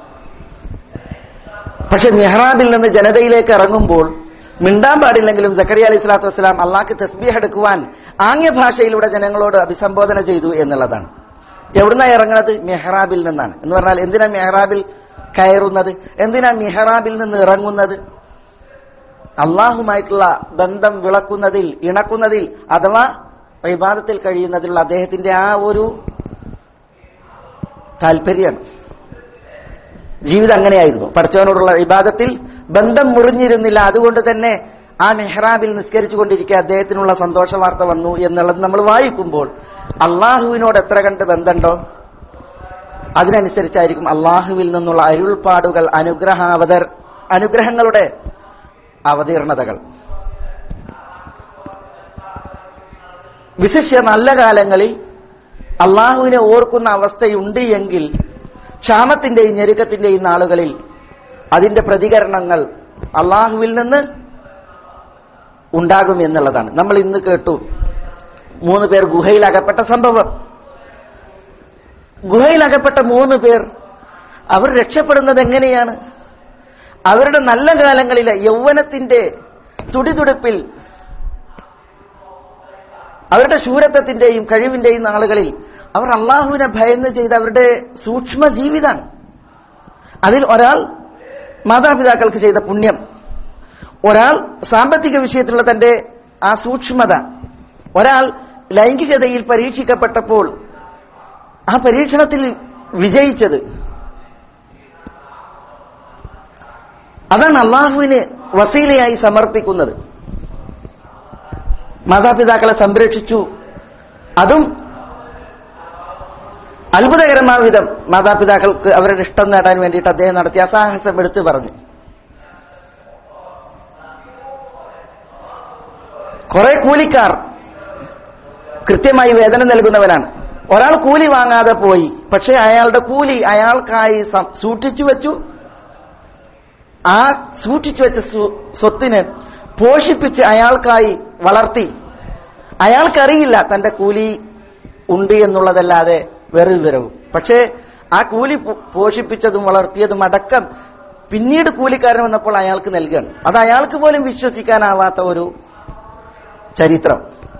പക്ഷെ മെഹ്റാബിൽ നിന്ന് ജനതയിലേക്ക് ഇറങ്ങുമ്പോൾ മിണ്ടാൻ പാടില്ലെങ്കിലും ജക്കരിയ അലൈഹി സ്വലാത്തു വസ്സലാം അള്ളാഹ്ക്ക് തസ്ബീഹ് എടുക്കുവാൻ ആംഗ്യ ഭാഷയിലൂടെ ജനങ്ങളോട് അഭിസംബോധന ചെയ്തു എന്നുള്ളതാണ് എവിടുന്നാ ഇറങ്ങുന്നത് മെഹ്റാബിൽ നിന്നാണ് എന്ന് പറഞ്ഞാൽ എന്തിനാ മെഹ്റാബിൽ കയറുന്നത് എന്തിനാ മെഹ്റാബിൽ നിന്ന് ഇറങ്ങുന്നത് അള്ളാഹുമായിട്ടുള്ള ബന്ധം വിളക്കുന്നതിൽ ഇണക്കുന്നതിൽ അഥവാ വിവാദത്തിൽ കഴിയുന്നതിലുള്ള അദ്ദേഹത്തിന്റെ ആ ഒരു താല്പര്യമാണ് ജീവിതം അങ്ങനെയായിരുന്നു പഠിച്ചവനോടുള്ള വിവാദത്തിൽ ബന്ധം മുറിഞ്ഞിരുന്നില്ല അതുകൊണ്ട് തന്നെ ആ മെഹ്റാബിൽ നിസ്കരിച്ചു കൊണ്ടിരിക്കുക അദ്ദേഹത്തിനുള്ള സന്തോഷ വാർത്ത വന്നു എന്നുള്ളത് നമ്മൾ വായിക്കുമ്പോൾ അള്ളാഹുവിനോട് എത്ര കണ്ട് ബന്ധമുണ്ടോ അതിനനുസരിച്ചായിരിക്കും അള്ളാഹുവിൽ നിന്നുള്ള അരുൾപ്പാടുകൾ അനുഗ്രഹാവതർ അനുഗ്രഹങ്ങളുടെ അവതീർണതകൾ വിശിഷ്യ നല്ല കാലങ്ങളിൽ അള്ളാഹുവിനെ ഓർക്കുന്ന അവസ്ഥയുണ്ട് എങ്കിൽ ക്ഷാമത്തിന്റെയും ഞെരുക്കത്തിന്റെയും നാളുകളിൽ അതിന്റെ പ്രതികരണങ്ങൾ അള്ളാഹുവിൽ നിന്ന് ഉണ്ടാകും എന്നുള്ളതാണ് നമ്മൾ ഇന്ന് കേട്ടു മൂന്ന് പേർ ഗുഹയിൽ അകപ്പെട്ട സംഭവം ഗുഹയിൽ അകപ്പെട്ട മൂന്ന് പേർ അവർ രക്ഷപ്പെടുന്നത് എങ്ങനെയാണ് അവരുടെ നല്ല കാലങ്ങളിലെ യൗവനത്തിന്റെ തുടിതുടുപ്പിൽ അവരുടെ ശൂരത്വത്തിന്റെയും കഴിവിന്റെയും നാളുകളിൽ അവർ അള്ളാഹുവിനെ ഭയന്ന് ചെയ്ത അവരുടെ സൂക്ഷ്മ ജീവിതാണ് അതിൽ ഒരാൾ മാതാപിതാക്കൾക്ക് ചെയ്ത പുണ്യം ഒരാൾ സാമ്പത്തിക വിഷയത്തിലുള്ള തന്റെ ആ സൂക്ഷ്മത ഒരാൾ ലൈംഗികതയിൽ പരീക്ഷിക്കപ്പെട്ടപ്പോൾ ആ പരീക്ഷണത്തിൽ വിജയിച്ചത് അതാണ് അള്ളാഹുവിന് വസീലയായി സമർപ്പിക്കുന്നത് മാതാപിതാക്കളെ സംരക്ഷിച്ചു അതും അത്ഭുതകരമായ വിധം മാതാപിതാക്കൾക്ക് അവരുടെ ഇഷ്ടം നേടാൻ വേണ്ടിയിട്ട് അദ്ദേഹം നടത്തിയ അസാഹസം എടുത്തു പറഞ്ഞു കുറെ കൂലിക്കാർ കൃത്യമായി വേതനം നൽകുന്നവരാണ് ഒരാൾ കൂലി വാങ്ങാതെ പോയി പക്ഷെ അയാളുടെ കൂലി അയാൾക്കായി സം- സൂക്ഷിച്ചു വെച്ചു ആ സൂക്ഷിച്ചു വെച്ച സു- സ്വത്തിന് പോഷിപ്പിച്ച് അയാൾക്കായി വളർത്തി അയാൾക്കറിയില്ല തന്റെ കൂലി ഉണ്ട് എന്നുള്ളതല്ലാതെ വേറെ വിവരവും പക്ഷേ ആ കൂലി പോ- പോഷിപ്പിച്ചതും വളർത്തിയതും അടക്കം പിന്നീട് കൂലിക്കാരൻ വന്നപ്പോൾ അയാൾക്ക് നൽകുകയാണ് അത് അയാൾക്ക് പോലും വിശ്വസിക്കാനാവാത്ത ഒരു ചരിത്രം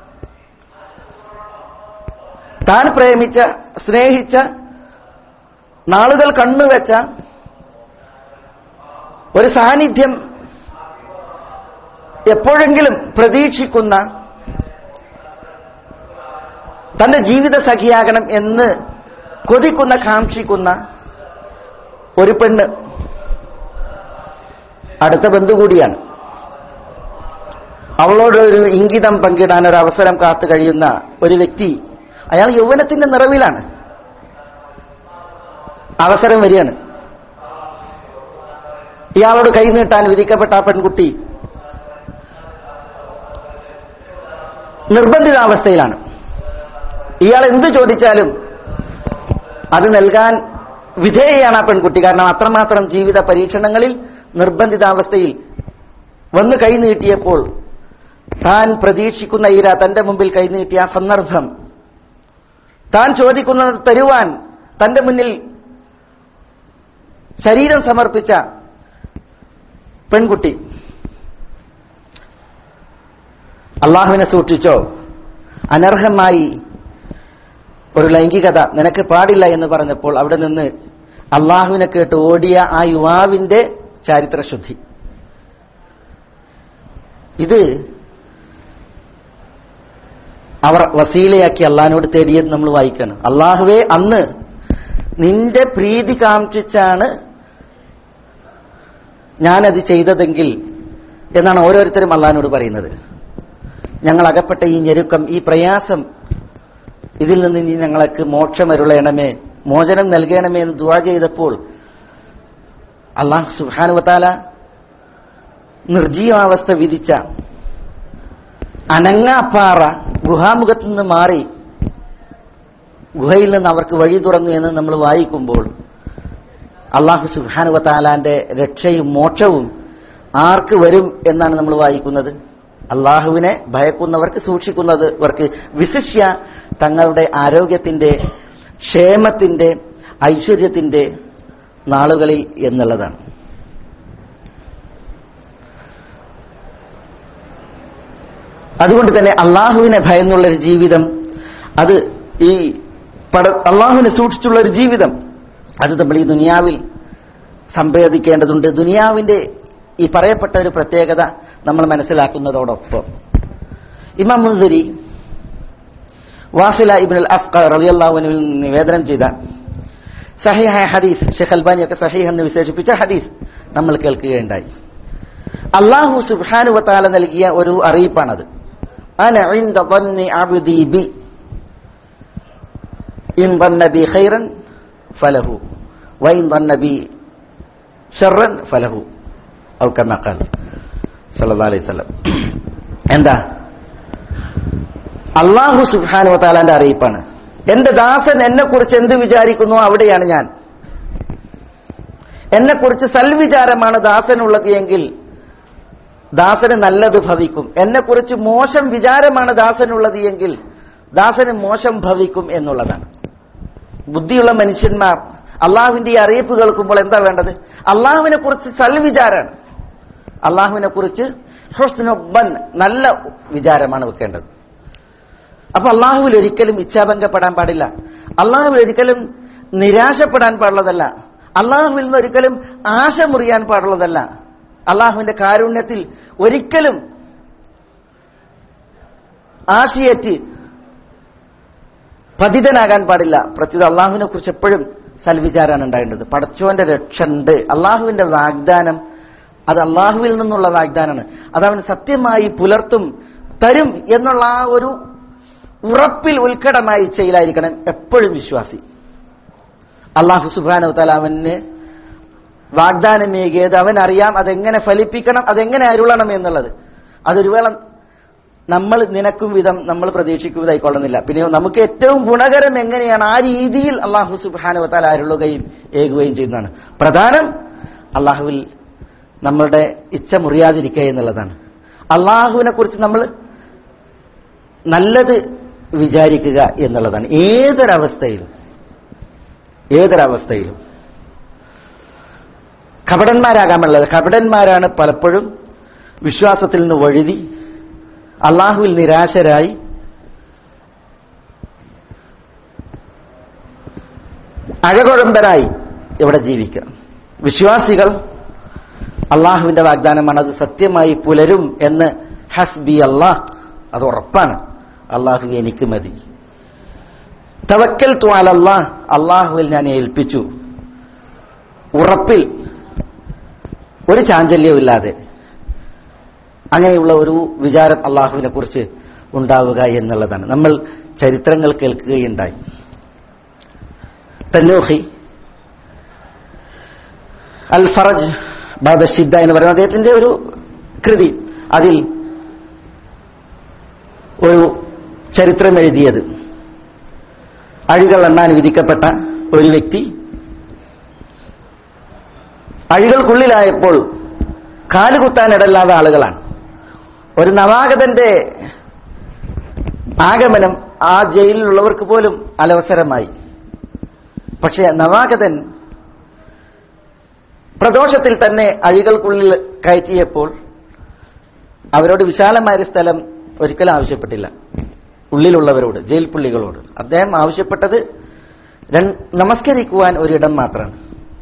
താൻ പ്രേമിച്ച സ്നേഹിച്ച നാളുകൾ കണ്ണുവെച്ച ഒരു സാന്നിധ്യം എപ്പോഴെങ്കിലും പ്രതീക്ഷിക്കുന്ന തന്റെ ജീവിത സഖിയാകണം എന്ന് കൊതിക്കുന്ന കാക്ഷിക്കുന്ന ഒരു പെണ്ണ് അടുത്ത ബന്ധു കൂടിയാണ് അവളോട് ഒരു ഇംഗിതം പങ്കിടാൻ ഒരു അവസരം കാത്തു കഴിയുന്ന ഒരു വ്യക്തി അയാൾ യൗവനത്തിന്റെ നിറവിലാണ് അവസരം വരികയാണ് ഇയാളോട് കൈ നീട്ടാൻ വിധിക്കപ്പെട്ട ആ പെൺകുട്ടി നിർബന്ധിതാവസ്ഥയിലാണ് ഇയാൾ എന്ത് ചോദിച്ചാലും അത് നൽകാൻ വിധേയയാണ് ആ പെൺകുട്ടി കാരണം അത്രമാത്രം ജീവിത പരീക്ഷണങ്ങളിൽ നിർബന്ധിതാവസ്ഥയിൽ വന്ന് കൈ നീട്ടിയപ്പോൾ താൻ പ്രതീക്ഷിക്കുന്ന ഇര തന്റെ മുമ്പിൽ കൈനീട്ടിയ ആ സന്ദർഭം താൻ ചോദിക്കുന്നത് തരുവാൻ തന്റെ മുന്നിൽ ശരീരം സമർപ്പിച്ച പെൺകുട്ടി അള്ളാഹുവിനെ സൂക്ഷിച്ചോ അനർഹമായി ഒരു ലൈംഗികത നിനക്ക് പാടില്ല എന്ന് പറഞ്ഞപ്പോൾ അവിടെ നിന്ന് അള്ളാഹുവിനെ കേട്ട് ഓടിയ ആ യുവാവിന്റെ ചാരിത്രശുദ്ധി ഇത് അവർ വസീലയാക്കി അള്ളാഹിനോട് തേടിയത് നമ്മൾ വായിക്കണം അള്ളാഹുവെ അന്ന് നിന്റെ പ്രീതി കാംക്ഷിച്ചാണ് ഞാനത് ചെയ്തതെങ്കിൽ എന്നാണ് ഓരോരുത്തരും അള്ളഹാനോട് പറയുന്നത് ഞങ്ങൾ അകപ്പെട്ട ഈ ഞെരുക്കം ഈ പ്രയാസം ഇതിൽ നിന്ന് നീ ഞങ്ങൾക്ക് മോക്ഷമരുളയണമേ മോചനം നൽകണമേ എന്ന് ദുവാ ചെയ്തപ്പോൾ അള്ളാഹു സുഹാനുവത്താല നിർജീവാവസ്ഥ വിധിച്ച അനങ്ങാപ്പാറ ഗുഹാമുഖത്ത് നിന്ന് മാറി ഗുഹയിൽ നിന്ന് അവർക്ക് വഴി തുറന്നു എന്ന് നമ്മൾ വായിക്കുമ്പോൾ അള്ളാഹു സുഹാനുവത്താലാന്റെ രക്ഷയും മോക്ഷവും ആർക്ക് വരും എന്നാണ് നമ്മൾ വായിക്കുന്നത് അള്ളാഹുവിനെ ഭയക്കുന്നവർക്ക് സൂക്ഷിക്കുന്നവർക്ക് വിശിഷ്യ തങ്ങളുടെ ആരോഗ്യത്തിന്റെ ക്ഷേമത്തിന്റെ ഐശ്വര്യത്തിന്റെ നാളുകളിൽ എന്നുള്ളതാണ് അതുകൊണ്ട് തന്നെ അള്ളാഹുവിനെ ഭയന്നുള്ളൊരു ജീവിതം അത് ഈ പട അള്ളാഹുവിനെ സൂക്ഷിച്ചുള്ള ഒരു ജീവിതം അത് നമ്മൾ ഈ ദുനിയാവിൽ സംവേദിക്കേണ്ടതുണ്ട് ദുനിയാവിന്റെ ഈ പറയപ്പെട്ട ഒരു പ്രത്യേകത നമ്മൾ മനസ്സിലാക്കുന്നതോടൊപ്പം ഇമാം മുൻദരി വാസില ഇബിൻ അൽ അഫ്ഖ റളിയല്ലാഹുവിനിൽ നിവേദനം ചെയ്ത സഹിഹായ ഹദീസ് ഷെഖ് അൽബാനിയൊക്കെ സഹീഹ് എന്ന് വിശേഷിപ്പിച്ച ഹദീസ് നമ്മൾ കേൾക്കുകയുണ്ടായി അള്ളാഹു സുബ്ഹാനു വതാല നൽകിയ ഒരു അറിയിപ്പാണത് അന ഇൻദ ظن عبدي بي ഇൻ ظن بي خيرا فله وإن ظن بي شرا فله ഔ കമാ ഖാൽ സല്ലല്ലാഹു അലൈഹി വസല്ലം എന്താ അള്ളാഹു സുബ്ഹാനു വതാലാന്റെ അറിയിപ്പാണ് എന്റെ ദാസൻ എന്നെ കുറിച്ച് എന്ത് വിചാരിക്കുന്നു അവിടെയാണ് ഞാൻ എന്നെ കുറിച്ച് സൽവിചാരമാണ് ദാസനുള്ളത് എങ്കിൽ ദാസന് നല്ലത് ഭവിക്കും എന്നെ കുറിച്ച് മോശം വിചാരമാണ് ദാസനുള്ളത് എങ്കിൽ ദാസന് മോശം ഭവിക്കും എന്നുള്ളതാണ് ബുദ്ധിയുള്ള മനുഷ്യന്മാർ അള്ളാഹുവിന്റെ ഈ അറിയിപ്പ് കേൾക്കുമ്പോൾ എന്താ വേണ്ടത് അള്ളാഹുവിനെ കുറിച്ച് സൽവിചാരാണ് അള്ളാഹുവിനെ കുറിച്ച് ഹുസ്നുബൻ നല്ല വിചാരമാണ് വെക്കേണ്ടത് അപ്പൊ അള്ളാഹുവിൽ ഒരിക്കലും ഇച്ഛാഭംഗപ്പെടാൻ പാടില്ല അള്ളാഹുവിൽ ഒരിക്കലും നിരാശപ്പെടാൻ പാടുള്ളതല്ല അള്ളാഹുവിൽ നിന്ന് ഒരിക്കലും ആശ മുറിയാൻ പാടുള്ളതല്ല അള്ളാഹുവിന്റെ കാരുണ്യത്തിൽ ഒരിക്കലും ആശയേറ്റ് പതിതനാകാൻ പാടില്ല പ്രത്യേക അള്ളാഹുവിനെ കുറിച്ച് എപ്പോഴും സൽവിചാരാണ് ഉണ്ടാകേണ്ടത് പടച്ചോന്റെ രക്ഷ ഉണ്ട് അള്ളാഹുവിന്റെ വാഗ്ദാനം അത് അള്ളാഹുവിൽ നിന്നുള്ള വാഗ്ദാനമാണ് അത് അവൻ സത്യമായി പുലർത്തും തരും എന്നുള്ള ആ ഒരു ഉറപ്പിൽ ഉത്കടമായ ഇച്ഛയിലായിരിക്കണം എപ്പോഴും വിശ്വാസി അള്ളാഹു സുബാനു തല അവന് വാഗ്ദാനമേകിയത് അവൻ അറിയാം അതെങ്ങനെ ഫലിപ്പിക്കണം അതെങ്ങനെ അരുളണം എന്നുള്ളത് അതൊരു വേള നമ്മൾ നിനക്കും വിധം നമ്മൾ പ്രതീക്ഷിക്കും വിധമായിക്കൊള്ളുന്നില്ല പിന്നെ നമുക്ക് ഏറ്റവും ഗുണകരം എങ്ങനെയാണ് ആ രീതിയിൽ അള്ളാഹു സുബാനു തല അരുളുകയും ഏകുകയും ചെയ്യുന്നതാണ് പ്രധാനം അള്ളാഹുവിൽ നമ്മളുടെ ഇച്ഛ മുറിയാതിരിക്കുക എന്നുള്ളതാണ് അള്ളാഹുവിനെ കുറിച്ച് നമ്മൾ നല്ലത് വിചാരിക്കുക എന്നുള്ളതാണ് ഏതൊരവസ്ഥയിലും ഏതൊരവസ്ഥയിലും കപടന്മാരാകാമുള്ളത് കപടന്മാരാണ് പലപ്പോഴും വിശ്വാസത്തിൽ നിന്ന് വഴുതി അള്ളാഹുവിൽ നിരാശരായി അഴകുഴമ്പരായി ഇവിടെ ജീവിക്കുക വിശ്വാസികൾ അള്ളാഹുവിന്റെ വാഗ്ദാനമാണ് അത് സത്യമായി പുലരും എന്ന് ഹസ്ബി അള്ളാഹ് അത് ഉറപ്പാണ് അള്ളാഹു എനിക്ക് മതി തവക്കൽ തുവാലല്ലാ അള്ളാഹുവിൽ ഞാൻ ഏൽപ്പിച്ചു ഉറപ്പിൽ ഒരു ചാഞ്ചല്യവും ഇല്ലാതെ അങ്ങനെയുള്ള ഒരു വിചാരം അള്ളാഹുവിനെ കുറിച്ച് ഉണ്ടാവുക എന്നുള്ളതാണ് നമ്മൾ ചരിത്രങ്ങൾ കേൾക്കുകയുണ്ടായി തന്നൂഹി അൽ ഫറജ് ബാദഷിദ്ദ എന്ന് പറയുന്ന അദ്ദേഹത്തിന്റെ ഒരു കൃതി അതിൽ ഒരു ചരിത്രം എഴുതിയത് അഴികൾ എണ്ണാൻ വിധിക്കപ്പെട്ട ഒരു വ്യക്തി അഴികൾക്കുള്ളിലായപ്പോൾ കാലുകുത്താനിടല്ലാത്ത ആളുകളാണ് ഒരു നവാഗതന്റെ ആഗമനം ആ ജയിലിലുള്ളവർക്ക് പോലും അലവസരമായി പക്ഷേ നവാഗതൻ പ്രദോഷത്തിൽ തന്നെ അഴികൾക്കുള്ളിൽ കയറ്റിയപ്പോൾ അവരോട് വിശാലമായ സ്ഥലം ഒരിക്കലും ആവശ്യപ്പെട്ടില്ല ഉള്ളിലുള്ളവരോട് ജയിൽ പുള്ളികളോട് അദ്ദേഹം ആവശ്യപ്പെട്ടത് നമസ്കരിക്കുവാൻ ഒരിടം മാത്രമാണ്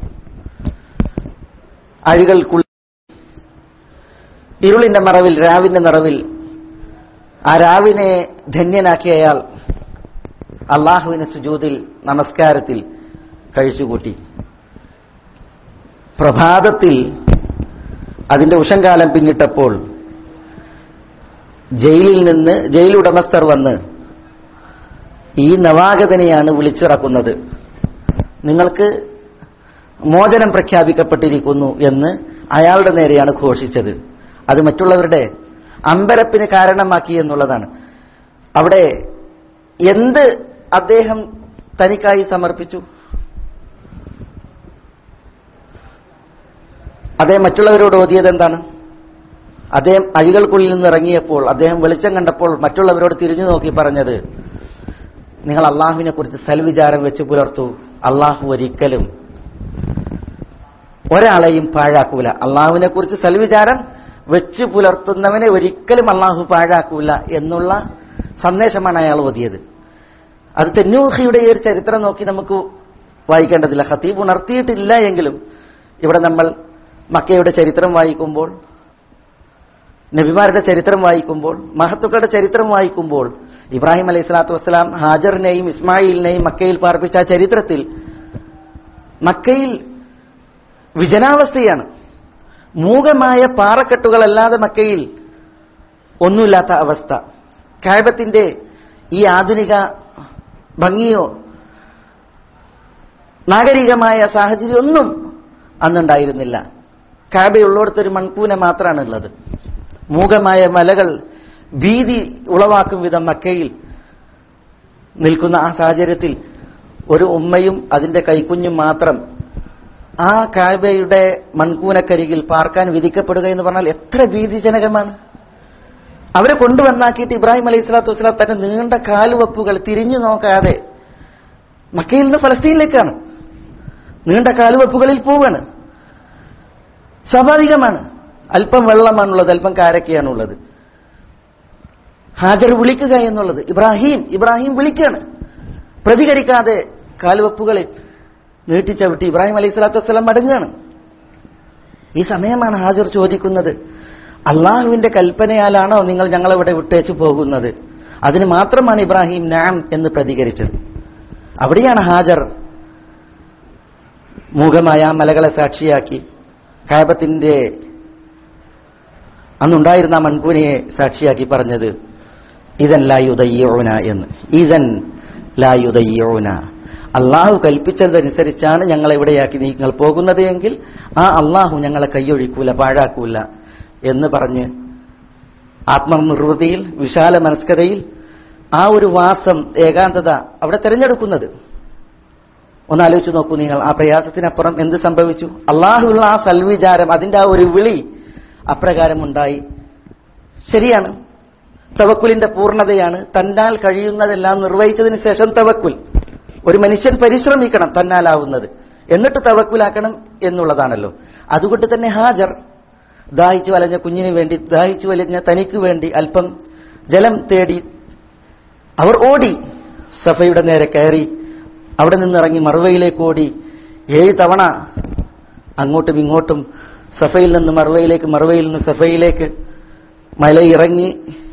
അഴികൾക്കുള്ളിൽ ഇരുളിന്റെ മറവിൽ രാവിന്റെ നിറവിൽ ആ രാവിനെ ധന്യനാക്കിയ അയാൾ അള്ളാഹുവിന് സുജൂതിൽ നമസ്കാരത്തിൽ കഴിച്ചുകൂട്ടി പ്രഭാതത്തിൽ അതിന്റെ ഉഷങ്കാലം പിന്നിട്ടപ്പോൾ ജയിലിൽ നിന്ന് ജയിൽ ഉടമസ്ഥർ വന്ന് ഈ നവാഗതനെയാണ് വിളിച്ചിറക്കുന്നത് നിങ്ങൾക്ക് മോചനം പ്രഖ്യാപിക്കപ്പെട്ടിരിക്കുന്നു എന്ന് അയാളുടെ നേരെയാണ് ഘോഷിച്ചത് അത് മറ്റുള്ളവരുടെ അമ്പരപ്പിന് കാരണമാക്കി എന്നുള്ളതാണ് അവിടെ എന്ത് അദ്ദേഹം തനിക്കായി സമർപ്പിച്ചു അദ്ദേഹം മറ്റുള്ളവരോട് ഓതിയത് എന്താണ് അദ്ദേഹം അഴികൾക്കുള്ളിൽ നിന്ന് ഇറങ്ങിയപ്പോൾ അദ്ദേഹം വെളിച്ചം കണ്ടപ്പോൾ മറ്റുള്ളവരോട് തിരിഞ്ഞു നോക്കി പറഞ്ഞത് നിങ്ങൾ അള്ളാഹുവിനെ കുറിച്ച് സൽവിചാരം വെച്ച് പുലർത്തു അള്ളാഹു ഒരിക്കലും ഒരാളെയും പാഴാക്കൂല അള്ളാഹുവിനെ കുറിച്ച് സൽവിചാരം വെച്ച് പുലർത്തുന്നവനെ ഒരിക്കലും അള്ളാഹു പാഴാക്കൂല എന്നുള്ള സന്ദേശമാണ് അയാൾ ഓതിയത് അത് തെന്നൂഹിയുടെ ഈ ഒരു ചരിത്രം നോക്കി നമുക്ക് വായിക്കേണ്ടതില്ല ഖത്തീബ് ഉണർത്തിയിട്ടില്ല എങ്കിലും ഇവിടെ നമ്മൾ മക്കയുടെ ചരിത്രം വായിക്കുമ്പോൾ നബിമാരുടെ ചരിത്രം വായിക്കുമ്പോൾ മഹത്തുക്കളുടെ ചരിത്രം വായിക്കുമ്പോൾ ഇബ്രാഹിം അലൈഹി സ്വലാത്തു വസ്സലാം ഹാജറിനെയും ഇസ്മായിലിനെയും മക്കയിൽ പാർപ്പിച്ച ആ ചരിത്രത്തിൽ മക്കയിൽ വിജനാവസ്ഥയാണ് മൂകമായ പാറക്കെട്ടുകളല്ലാതെ മക്കയിൽ ഒന്നുമില്ലാത്ത അവസ്ഥ കായബത്തിന്റെ ഈ ആധുനിക ഭംഗിയോ നാഗരികമായ സാഹചര്യം ഒന്നും അന്നുണ്ടായിരുന്നില്ല കാബയുള്ളിടത്തൊരു മൺകൂന മാത്രമാണ് ഉള്ളത് മൂകമായ മലകൾ ഭീതി ഉളവാക്കും വിധം മക്കയിൽ നിൽക്കുന്ന ആ സാഹചര്യത്തിൽ ഒരു ഉമ്മയും അതിന്റെ കൈക്കുഞ്ഞും മാത്രം ആ കാബയുടെ മൺകൂനക്കരികിൽ പാർക്കാൻ വിധിക്കപ്പെടുക എന്ന് പറഞ്ഞാൽ എത്ര ഭീതിജനകമാണ് അവരെ കൊണ്ടുവന്നാക്കിയിട്ട് ഇബ്രാഹിം അലൈഹി സ്വലാത്തു വസ്സലാം തന്റെ നീണ്ട കാലുവപ്പുകൾ തിരിഞ്ഞു നോക്കാതെ മക്കയിൽ നിന്ന് ഫലസ്തീനിലേക്കാണ് നീണ്ട കാലുവപ്പുകളിൽ പോവാണ് സ്വാഭാവികമാണ് അല്പം വെള്ളമാണുള്ളത് അല്പം കാരക്കയാണുള്ളത് ഹാജർ വിളിക്കുക എന്നുള്ളത് ഇബ്രാഹിം ഇബ്രാഹിം വിളിക്കാണ് പ്രതികരിക്കാതെ കാലുവപ്പുകളിൽ നീട്ടിച്ചവിട്ടി ഇബ്രാഹിം അലൈഹി സ്വലാത്തു വസ്സലാം മടങ്ങുകയാണ് ഈ സമയമാണ് ഹാജർ ചോദിക്കുന്നത് അള്ളാഹുവിന്റെ കൽപ്പനയാലാണോ നിങ്ങൾ ഞങ്ങളെവിടെ വിട്ടേച്ചു പോകുന്നത് അതിന് മാത്രമാണ് ഇബ്രാഹിം നാം എന്ന് പ്രതികരിച്ചത് അവിടെയാണ് ഹാജർ മൂകമായ ആ മലകളെ സാക്ഷിയാക്കി കായബത്തിന്റെ അന്നുണ്ടായിരുന്ന ആ മൺകൂനയെ സാക്ഷിയാക്കി പറഞ്ഞത് ഇതൻ ലായുദയ്യോന എന്ന് ഇതൻ ലായുദയ്യോന അള്ളാഹു കൽപ്പിച്ചതനുസരിച്ചാണ് ഞങ്ങളെ ഇവിടെയാക്കി നിങ്ങൾ പോകുന്നത് എങ്കിൽ ആ അള്ളാഹു ഞങ്ങളെ കൈയൊഴിക്കൂല പാഴാക്കൂല എന്ന് പറഞ്ഞ് ആത്മനിർവൃതിയിൽ വിശാല മനസ്കതയിൽ ആ ഒരു വാസം ഏകാന്തത അവിടെ തിരഞ്ഞെടുക്കുന്നത് ഒന്നാലോചിച്ച് നോക്കൂ നിങ്ങൾ ആ പ്രയാസത്തിനപ്പുറം എന്ത് സംഭവിച്ചു അള്ളാഹുള്ള ആ സൽവിചാരം അതിന്റെ ആ ഒരു വിളി അപ്രകാരം ഉണ്ടായി ശരിയാണ് തവക്കുലിന്റെ പൂർണ്ണതയാണ് തന്നാൽ കഴിയുന്നതെല്ലാം നിർവഹിച്ചതിന് ശേഷം തവക്കുൽ ഒരു മനുഷ്യൻ പരിശ്രമിക്കണം തന്നാലാവുന്നത് എന്നിട്ട് തവക്കുലാക്കണം എന്നുള്ളതാണല്ലോ അതുകൊണ്ട് തന്നെ ഹാജർ ദാഹിച്ചു വലഞ്ഞ കുഞ്ഞിന് വേണ്ടി ദാഹിച്ചു വലഞ്ഞ തനിക്ക് വേണ്ടി അല്പം ജലം തേടി അവർ ഓടി സഫയുടെ നേരെ കയറി അവിടെ നിന്നിറങ്ങി മറുവയിലേക്ക് ഓടി ഏഴ് തവണ അങ്ങോട്ടും ഇങ്ങോട്ടും സഫയിൽ നിന്ന് മറുവയിലേക്ക് മറുവയിൽ നിന്ന് സഫയിലേക്ക് മലയിറങ്ങി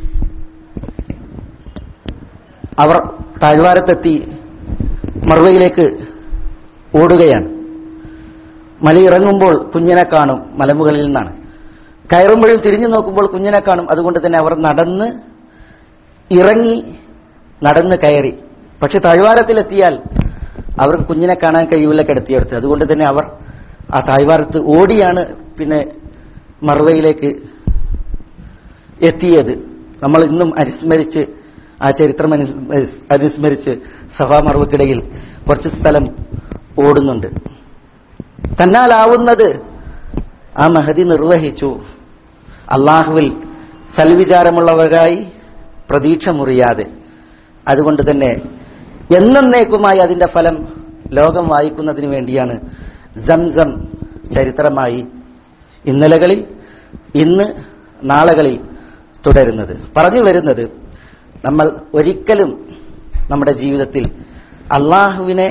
അവർ താഴ്വാരത്തെത്തി മറുവയിലേക്ക് ഓടുകയാണ് മലയിറങ്ങുമ്പോൾ കുഞ്ഞിനെ കാണും മലമുകളിൽ നിന്നാണ് കയറുമ്പോഴും തിരിഞ്ഞു നോക്കുമ്പോൾ കുഞ്ഞിനെ കാണും അതുകൊണ്ട് തന്നെ അവർ നടന്ന് ഇറങ്ങി നടന്ന് കയറി പക്ഷെ താഴ്വാരത്തിലെത്തിയാൽ അവർക്ക് കുഞ്ഞിനെ കാണാൻ കഴിയില്ല കിടത്തിയെടുത്ത് അതുകൊണ്ട് തന്നെ അവർ ആ താഴ്വാരത്ത് ഓടിയാണ് പിന്നെ മറുവയിലേക്ക് എത്തിയത് നമ്മൾ ഇന്നും അനുസ്മരിച്ച് ആ ചരിത്രം അനുസ് അനുസ്മരിച്ച് സഭാ മറവക്കിടയിൽ കുറച്ച് സ്ഥലം ഓടുന്നുണ്ട് തന്നാലാവുന്നത് ആ മഹതി നിർവഹിച്ചു അള്ളാഹുവിൽ സൽവിചാരമുള്ളവരായി പ്രതീക്ഷ മുറിയാതെ അതുകൊണ്ട് തന്നെ എന്നേക്കുമായി അതിന്റെ ഫലം ലോകം വായിക്കുന്നതിന് വേണ്ടിയാണ് സംസം ചരിത്രമായി ഇന്നലകളിൽ ഇന്ന് നാളുകളിൽ തുടരുന്നത് പറഞ്ഞു വരുന്നത് നമ്മൾ ഒരിക്കലും നമ്മുടെ ജീവിതത്തിൽ അള്ളാഹുവിനെ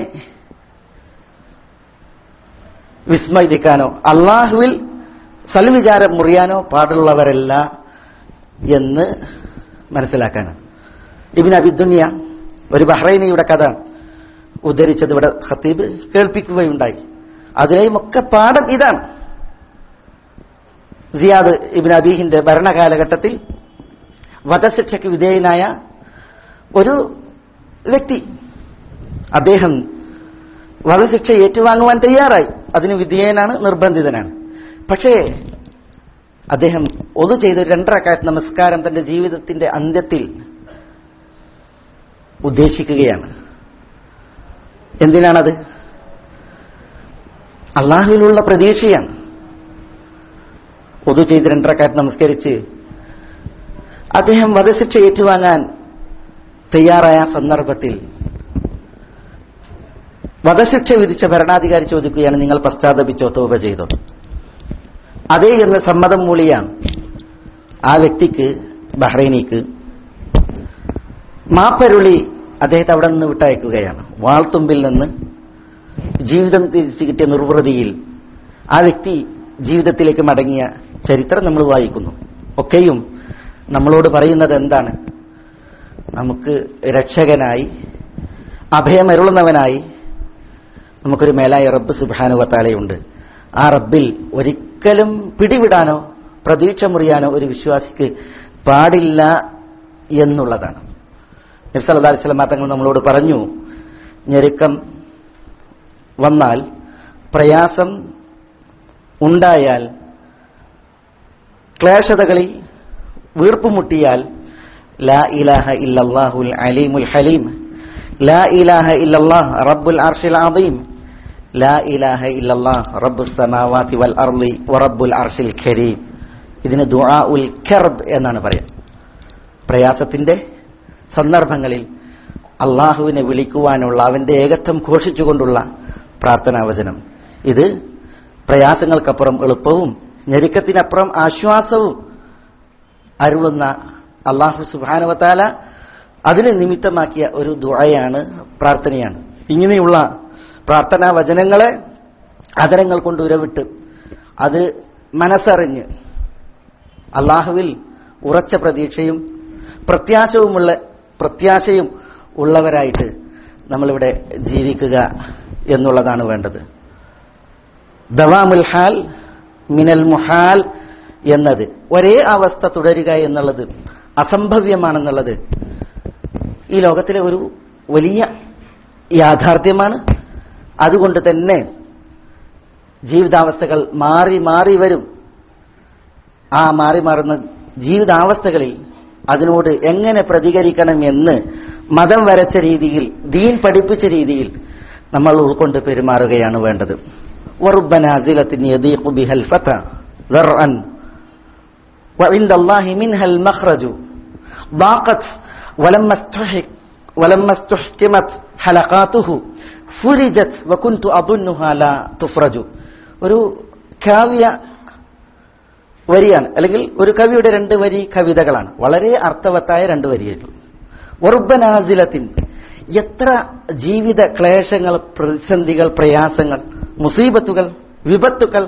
വിസ്മരിക്കാനോ അള്ളാഹുവിൽ സൽവിചാരം മുറിയാനോ പാടുള്ളവരല്ല എന്ന് മനസ്സിലാക്കാനാണ് ഇബിൻ അബിദുന്യ ഒരു ബഹ്റൈനിയുടെ കഥ ഉദ്ധരിച്ചത് ഇവിടെ ഖത്തീബ് കേൾപ്പിക്കുകയുണ്ടായി അതിലെയും ഒക്കെ പാഠം ഇതാണ് സിയാദ് ഇബിൻ അബീഹിന്റെ ഭരണകാലഘട്ടത്തിൽ വധശിക്ഷയ്ക്ക് വിധേയനായ ഒരു വ്യക്തി അദ്ദേഹം വധശിക്ഷ ഏറ്റുവാങ്ങുവാൻ തയ്യാറായി അതിന് വിധേയനാണ് നിർബന്ധിതനാണ് പക്ഷേ അദ്ദേഹം ഒതു ചെയ്ത ഒരു രണ്ടരക്കാലത്ത് നമസ്കാരം തന്റെ ജീവിതത്തിന്റെ അന്ത്യത്തിൽ ഉദ്ദേശിക്കുകയാണ് എന്തിനാണത് അള്ളാഹുവിലുള്ള പ്രതീക്ഷയാണ് ഒതു ചെയ്ത് രണ്ടരക്കാലത്ത് നമസ്കരിച്ച് അദ്ദേഹം വധശിക്ഷ ഏറ്റുവാങ്ങാൻ തയ്യാറായ സന്ദർഭത്തിൽ വധശിക്ഷ വിധിച്ച ഭരണാധികാരി ചോദിക്കുകയാണ് നിങ്ങൾ പശ്ചാത്തപിച്ചോ തോപ ചെയ്തോ അതേ എന്ന് സമ്മതം മൂളിയാണ് ആ വ്യക്തിക്ക് ബഹ്റൈനിക്ക് മാപ്പരുളി അദ്ദേഹത്തെ അവിടെ നിന്ന് വിട്ടയക്കുകയാണ് വാൾത്തുമ്പിൽ നിന്ന് ജീവിതം തിരിച്ചു കിട്ടിയ നിർവൃതിയിൽ ആ വ്യക്തി ജീവിതത്തിലേക്ക് മടങ്ങിയ ചരിത്രം നമ്മൾ വായിക്കുന്നു ഒക്കെയും നമ്മളോട് പറയുന്നത് എന്താണ് നമുക്ക് രക്ഷകനായി അഭയമരുളുന്നവനായി നമുക്കൊരു മേലായ റബ്ബ് സുബാനുവത്താലയുണ്ട് ആ റബ്ബിൽ ഒരിക്കലും പിടിവിടാനോ പ്രതീക്ഷ മുറിയാനോ ഒരു വിശ്വാസിക്ക് പാടില്ല എന്നുള്ളതാണ് നബ്സല്ലാ അലിസ്ലാം തങ്ങൾ നമ്മളോട് പറഞ്ഞു ഞെരുക്കം വന്നാൽ പ്രയാസം ഉണ്ടായാൽ ക്ലേശതകളിൽ വീർപ്പുമുട്ടിയാൽ ലാ ഇലാഹ ഇല്ലല്ലാഹുൽ അലീമുൽ ഹലീം ലാ ഇലാഹ ഇല്ലല്ലാഹ് റബ്ബുൽ അർഷിൽ അദീം ലാ ഇലാഹ ഇല്ലല്ലാഹ് റബ്ബുസ് സമാവാതി വൽ അർളി വറബ്ബുൽ അർഷിൽ കരീം ഇതിന് ദുആ ഉൽ കർബ് എന്നാണ് പറയുക പ്രയാസത്തിന്റെ സന്ദർഭങ്ങളിൽ അള്ളാഹുവിനെ വിളിക്കുവാനുള്ള അവന്റെ ഏകത്വം ഘോഷിച്ചുകൊണ്ടുള്ള പ്രാർത്ഥനാവചനം ഇത് പ്രയാസങ്ങൾക്കപ്പുറം എളുപ്പവും ഞെരുക്കത്തിനപ്പുറം ആശ്വാസവും അരുളുന്ന അള്ളാഹു സുബാനവത്താല അതിനെ നിമിത്തമാക്കിയ ഒരു ദുഴയാണ് പ്രാർത്ഥനയാണ് ഇങ്ങനെയുള്ള പ്രാർത്ഥനാ വചനങ്ങളെ അതരങ്ങൾ കൊണ്ട് ഉരവിട്ട് അത് മനസ്സറിഞ്ഞ് അള്ളാഹുവിൽ ഉറച്ച പ്രതീക്ഷയും പ്രത്യാശവുമുള്ള പ്രത്യാശയും ഉള്ളവരായിട്ട് നമ്മളിവിടെ ജീവിക്കുക എന്നുള്ളതാണ് വേണ്ടത് ദവാമുൽ ഹാൽ മിനൽ മുഹാൽ എന്നത് ഒരേ അവസ്ഥ തുടരുക എന്നുള്ളത് അസംഭവ്യമാണെന്നുള്ളത് ഈ ലോകത്തിലെ ഒരു വലിയ യാഥാർത്ഥ്യമാണ് അതുകൊണ്ട് തന്നെ ജീവിതാവസ്ഥകൾ മാറി മാറി വരും ആ മാറി മാറുന്ന ജീവിതാവസ്ഥകളിൽ അതിനോട് എങ്ങനെ പ്രതികരിക്കണം എന്ന് മതം വരച്ച രീതിയിൽ ദീൻ പഠിപ്പിച്ച രീതിയിൽ നമ്മൾ ഉൾക്കൊണ്ട് പെരുമാറുകയാണ് വേണ്ടത് വറുബനാസിലത്തിന് യദീഖു ബിഹൽ ഫത ذرعا وعند الله منها المخرج ضاقت ولما استحك ولما استحكمت حلقاته فرجت وكنت أظنها لا تفرج ഒരു കാവ്യ വരിയാണ് അല്ലെങ്കിൽ ഒരു കവിയുടെ രണ്ട് വരി കവിതകളാണ് വളരെ അർത്ഥവത്തായ രണ്ട് വരികൾ ഉർബനാസിലത്തിൻ എത്ര ജീവിത ക്ലേശങ്ങൾ പ്രതിസന്ധികൾ പ്രയാസങ്ങൾ മുസീബത്തുകൾ വിപത്തുകൾ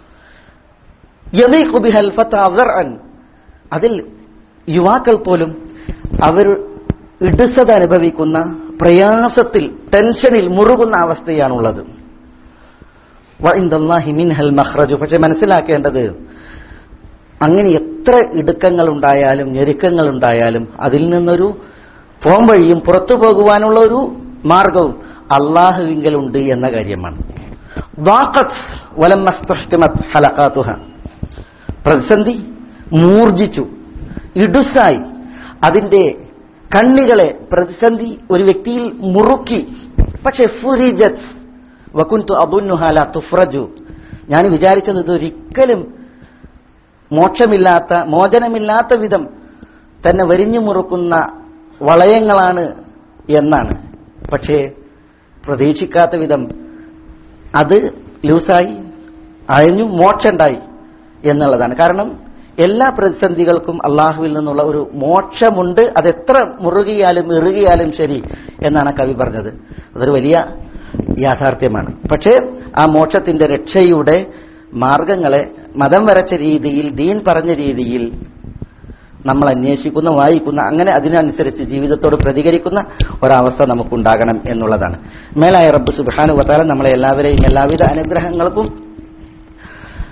യദീഖു ബിഹൽ ഫതഅൻ അതിൽ യുവാക്കൾ പോലും അവർ ഇടുസത അനുഭവിക്കുന്ന പ്രയാസത്തിൽ ടെൻഷനിൽ മുറുകുന്ന അവസ്ഥയാണുള്ളത് വഇൻദല്ലാഹി മിൻഹൽ മഖ്റജു പക്ഷെ മനസ്സിലാക്കേണ്ടത് അങ്ങനെ എത്ര ഇടുക്കങ്ങൾ ഉണ്ടായാലും ഞെരുക്കങ്ങൾ ഉണ്ടായാലും അതിൽ നിന്നൊരു പോം വഴിയും പുറത്തു പോകുവാനുള്ള ഒരു മാർഗവും അള്ളാഹുവിങ്കലുണ്ട് എന്ന കാര്യമാണ് വാഖത്ത് വലമ്മസ്തുഹ്കമത് ഹലഖാത്തുഹ പ്രതിസന്ധി മൂർജിച്ചു ഇടുസായി അതിന്റെ കണ്ണികളെ പ്രതിസന്ധി ഒരു വ്യക്തിയിൽ മുറുക്കി പക്ഷെ ഫുരിജത് വകുന്തു അബുന്നുഹാല തുഫ്രജു ഞാൻ വിചാരിച്ചത് ഇതൊരിക്കലും മോക്ഷമില്ലാത്ത മോചനമില്ലാത്ത വിധം തന്നെ വരിഞ്ഞു മുറുക്കുന്ന വളയങ്ങളാണ് എന്നാണ് പക്ഷേ പ്രതീക്ഷിക്കാത്ത വിധം അത് ലൂസായി അയഞ്ഞു മോക്ഷണ്ടായി എന്നുള്ളതാണ് കാരണം എല്ലാ പ്രതിസന്ധികൾക്കും അള്ളാഹുവിൽ നിന്നുള്ള ഒരു മോക്ഷമുണ്ട് അതെത്ര മുറുകിയാലും ഇറുകിയാലും ശരി എന്നാണ് കവി പറഞ്ഞത് അതൊരു വലിയ യാഥാർത്ഥ്യമാണ് പക്ഷേ ആ മോക്ഷത്തിന്റെ രക്ഷയുടെ മാർഗങ്ങളെ മതം വരച്ച രീതിയിൽ ദീൻ പറഞ്ഞ രീതിയിൽ നമ്മൾ അന്വേഷിക്കുന്ന വായിക്കുന്ന അങ്ങനെ അതിനനുസരിച്ച് ജീവിതത്തോട് പ്രതികരിക്കുന്ന ഒരവസ്ഥ നമുക്കുണ്ടാകണം എന്നുള്ളതാണ് മേലായ റബ്ബ് സുബാനു വത്താല നമ്മളെ എല്ലാവരെയും എല്ലാവിധ അനുഗ്രഹങ്ങൾക്കും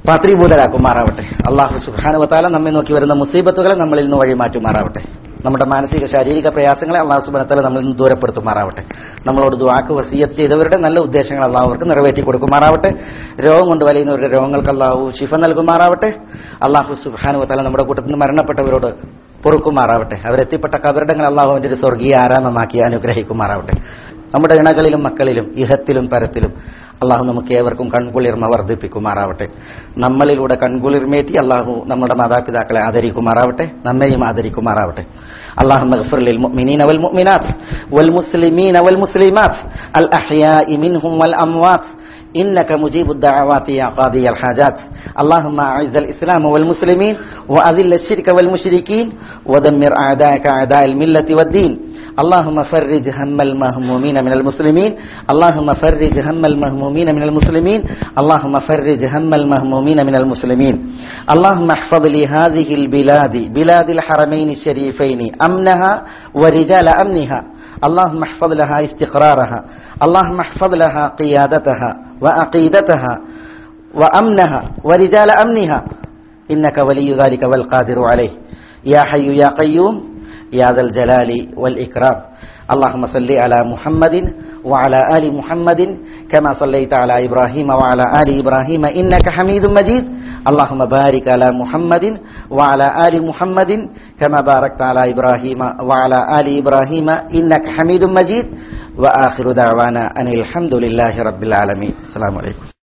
പാത്രീഭൂതരാക്കുമാറാവട്ടെ അള്ളാഹു സുബാനുവത്താല നമ്മെ നോക്കി വരുന്ന മുസീബത്തുകളെ നമ്മളിൽ നിന്ന് വഴിമാറ്റുമാറാവട്ടെ നമ്മുടെ മാനസിക ശാരീരിക പ്രയാസങ്ങളെ അള്ളാഹു സുബാനത്താല നമ്മളിൽ നിന്ന് ദൂരപ്പെടുത്തുമാറാവട്ടെ നമ്മളോട് ദുവാക്ക് വസീയത്ത് ചെയ്തവരുടെ നല്ല ഉദ്ദേശങ്ങൾ അള്ളാഹു അവർക്ക് നിറവേറ്റി കൊടുക്കുമാറാവട്ടെ രോഗം കൊണ്ട് വലയുന്നവരുടെ രോഗങ്ങൾക്ക് അള്ളാഹു ശിഫ നൽകുമാറാവട്ടെ അള്ളാഹു സുബാനുവത്താല നമ്മുടെ കൂട്ടത്തിൽ നിന്ന് മരണപ്പെട്ടവരോട് പൊറുക്കുമാറാവട്ടെ അവരെത്തിപ്പെട്ട കബറിടങ്ങൾ അള്ളാഹു അവന്റെ ഒരു സ്വർഗീയ ആരാമമാക്കി അനുഗ്രഹിക്കുമാറാവട്ടെ നമ്മുടെ ഇണകളിലും മക്കളിലും ഇഹത്തിലും പരത്തിലും അള്ളാഹു നമുക്ക് ഏവർക്കും കൺകുളിർമ വർദ്ധിപ്പിക്കുമാറാവട്ടെ നമ്മളിലൂടെ കൺകുളിർമേറ്റി അള്ളാഹു നമ്മുടെ മാതാപിതാക്കളെ ആദരിക്കുമാറാവട്ടെ നമ്മെയും ആദരിക്കുമാറാവട്ടെ اللهم اغفر للمؤمنين والمؤمنات والمسلمين والمسلمات الأحياء منهم والأموات إنك مجيب الدعوات يا قاضي الحاجات اللهم أعز الإسلام والمسلمين وأذل الشرك والمشركين ودمر أعداءك أعداء الملة والدين اللهم فرج هم المهمومين من المسلمين اللهم فرج هم المهمومين من المسلمين اللهم فرج هم المهمومين من المسلمين اللهم احفظ لي هذه البلاد بلاد الحرمين الشريفين أمنها ورجال أمنها اللهم احفظ لها استقرارها اللهم احفظ لها قيادتها وعقيدتها وأمنها ورجال أمنها إنك ولي ذلك والقادر عليه يا حي يا قيوم يا ذا الجلال والإكرام اللهم صل على محمد وعلى آل محمد كما صليت على إبراهيم وعلى آل إبراهيم إنك حميد مجيد اللهم بارك على محمد وعلى آل محمد كما باركت على إبراهيم وعلى آل إبراهيم إنك حميد مجيد وآخر دعوانا أن الحمد لله رب العالمين السلام عليكم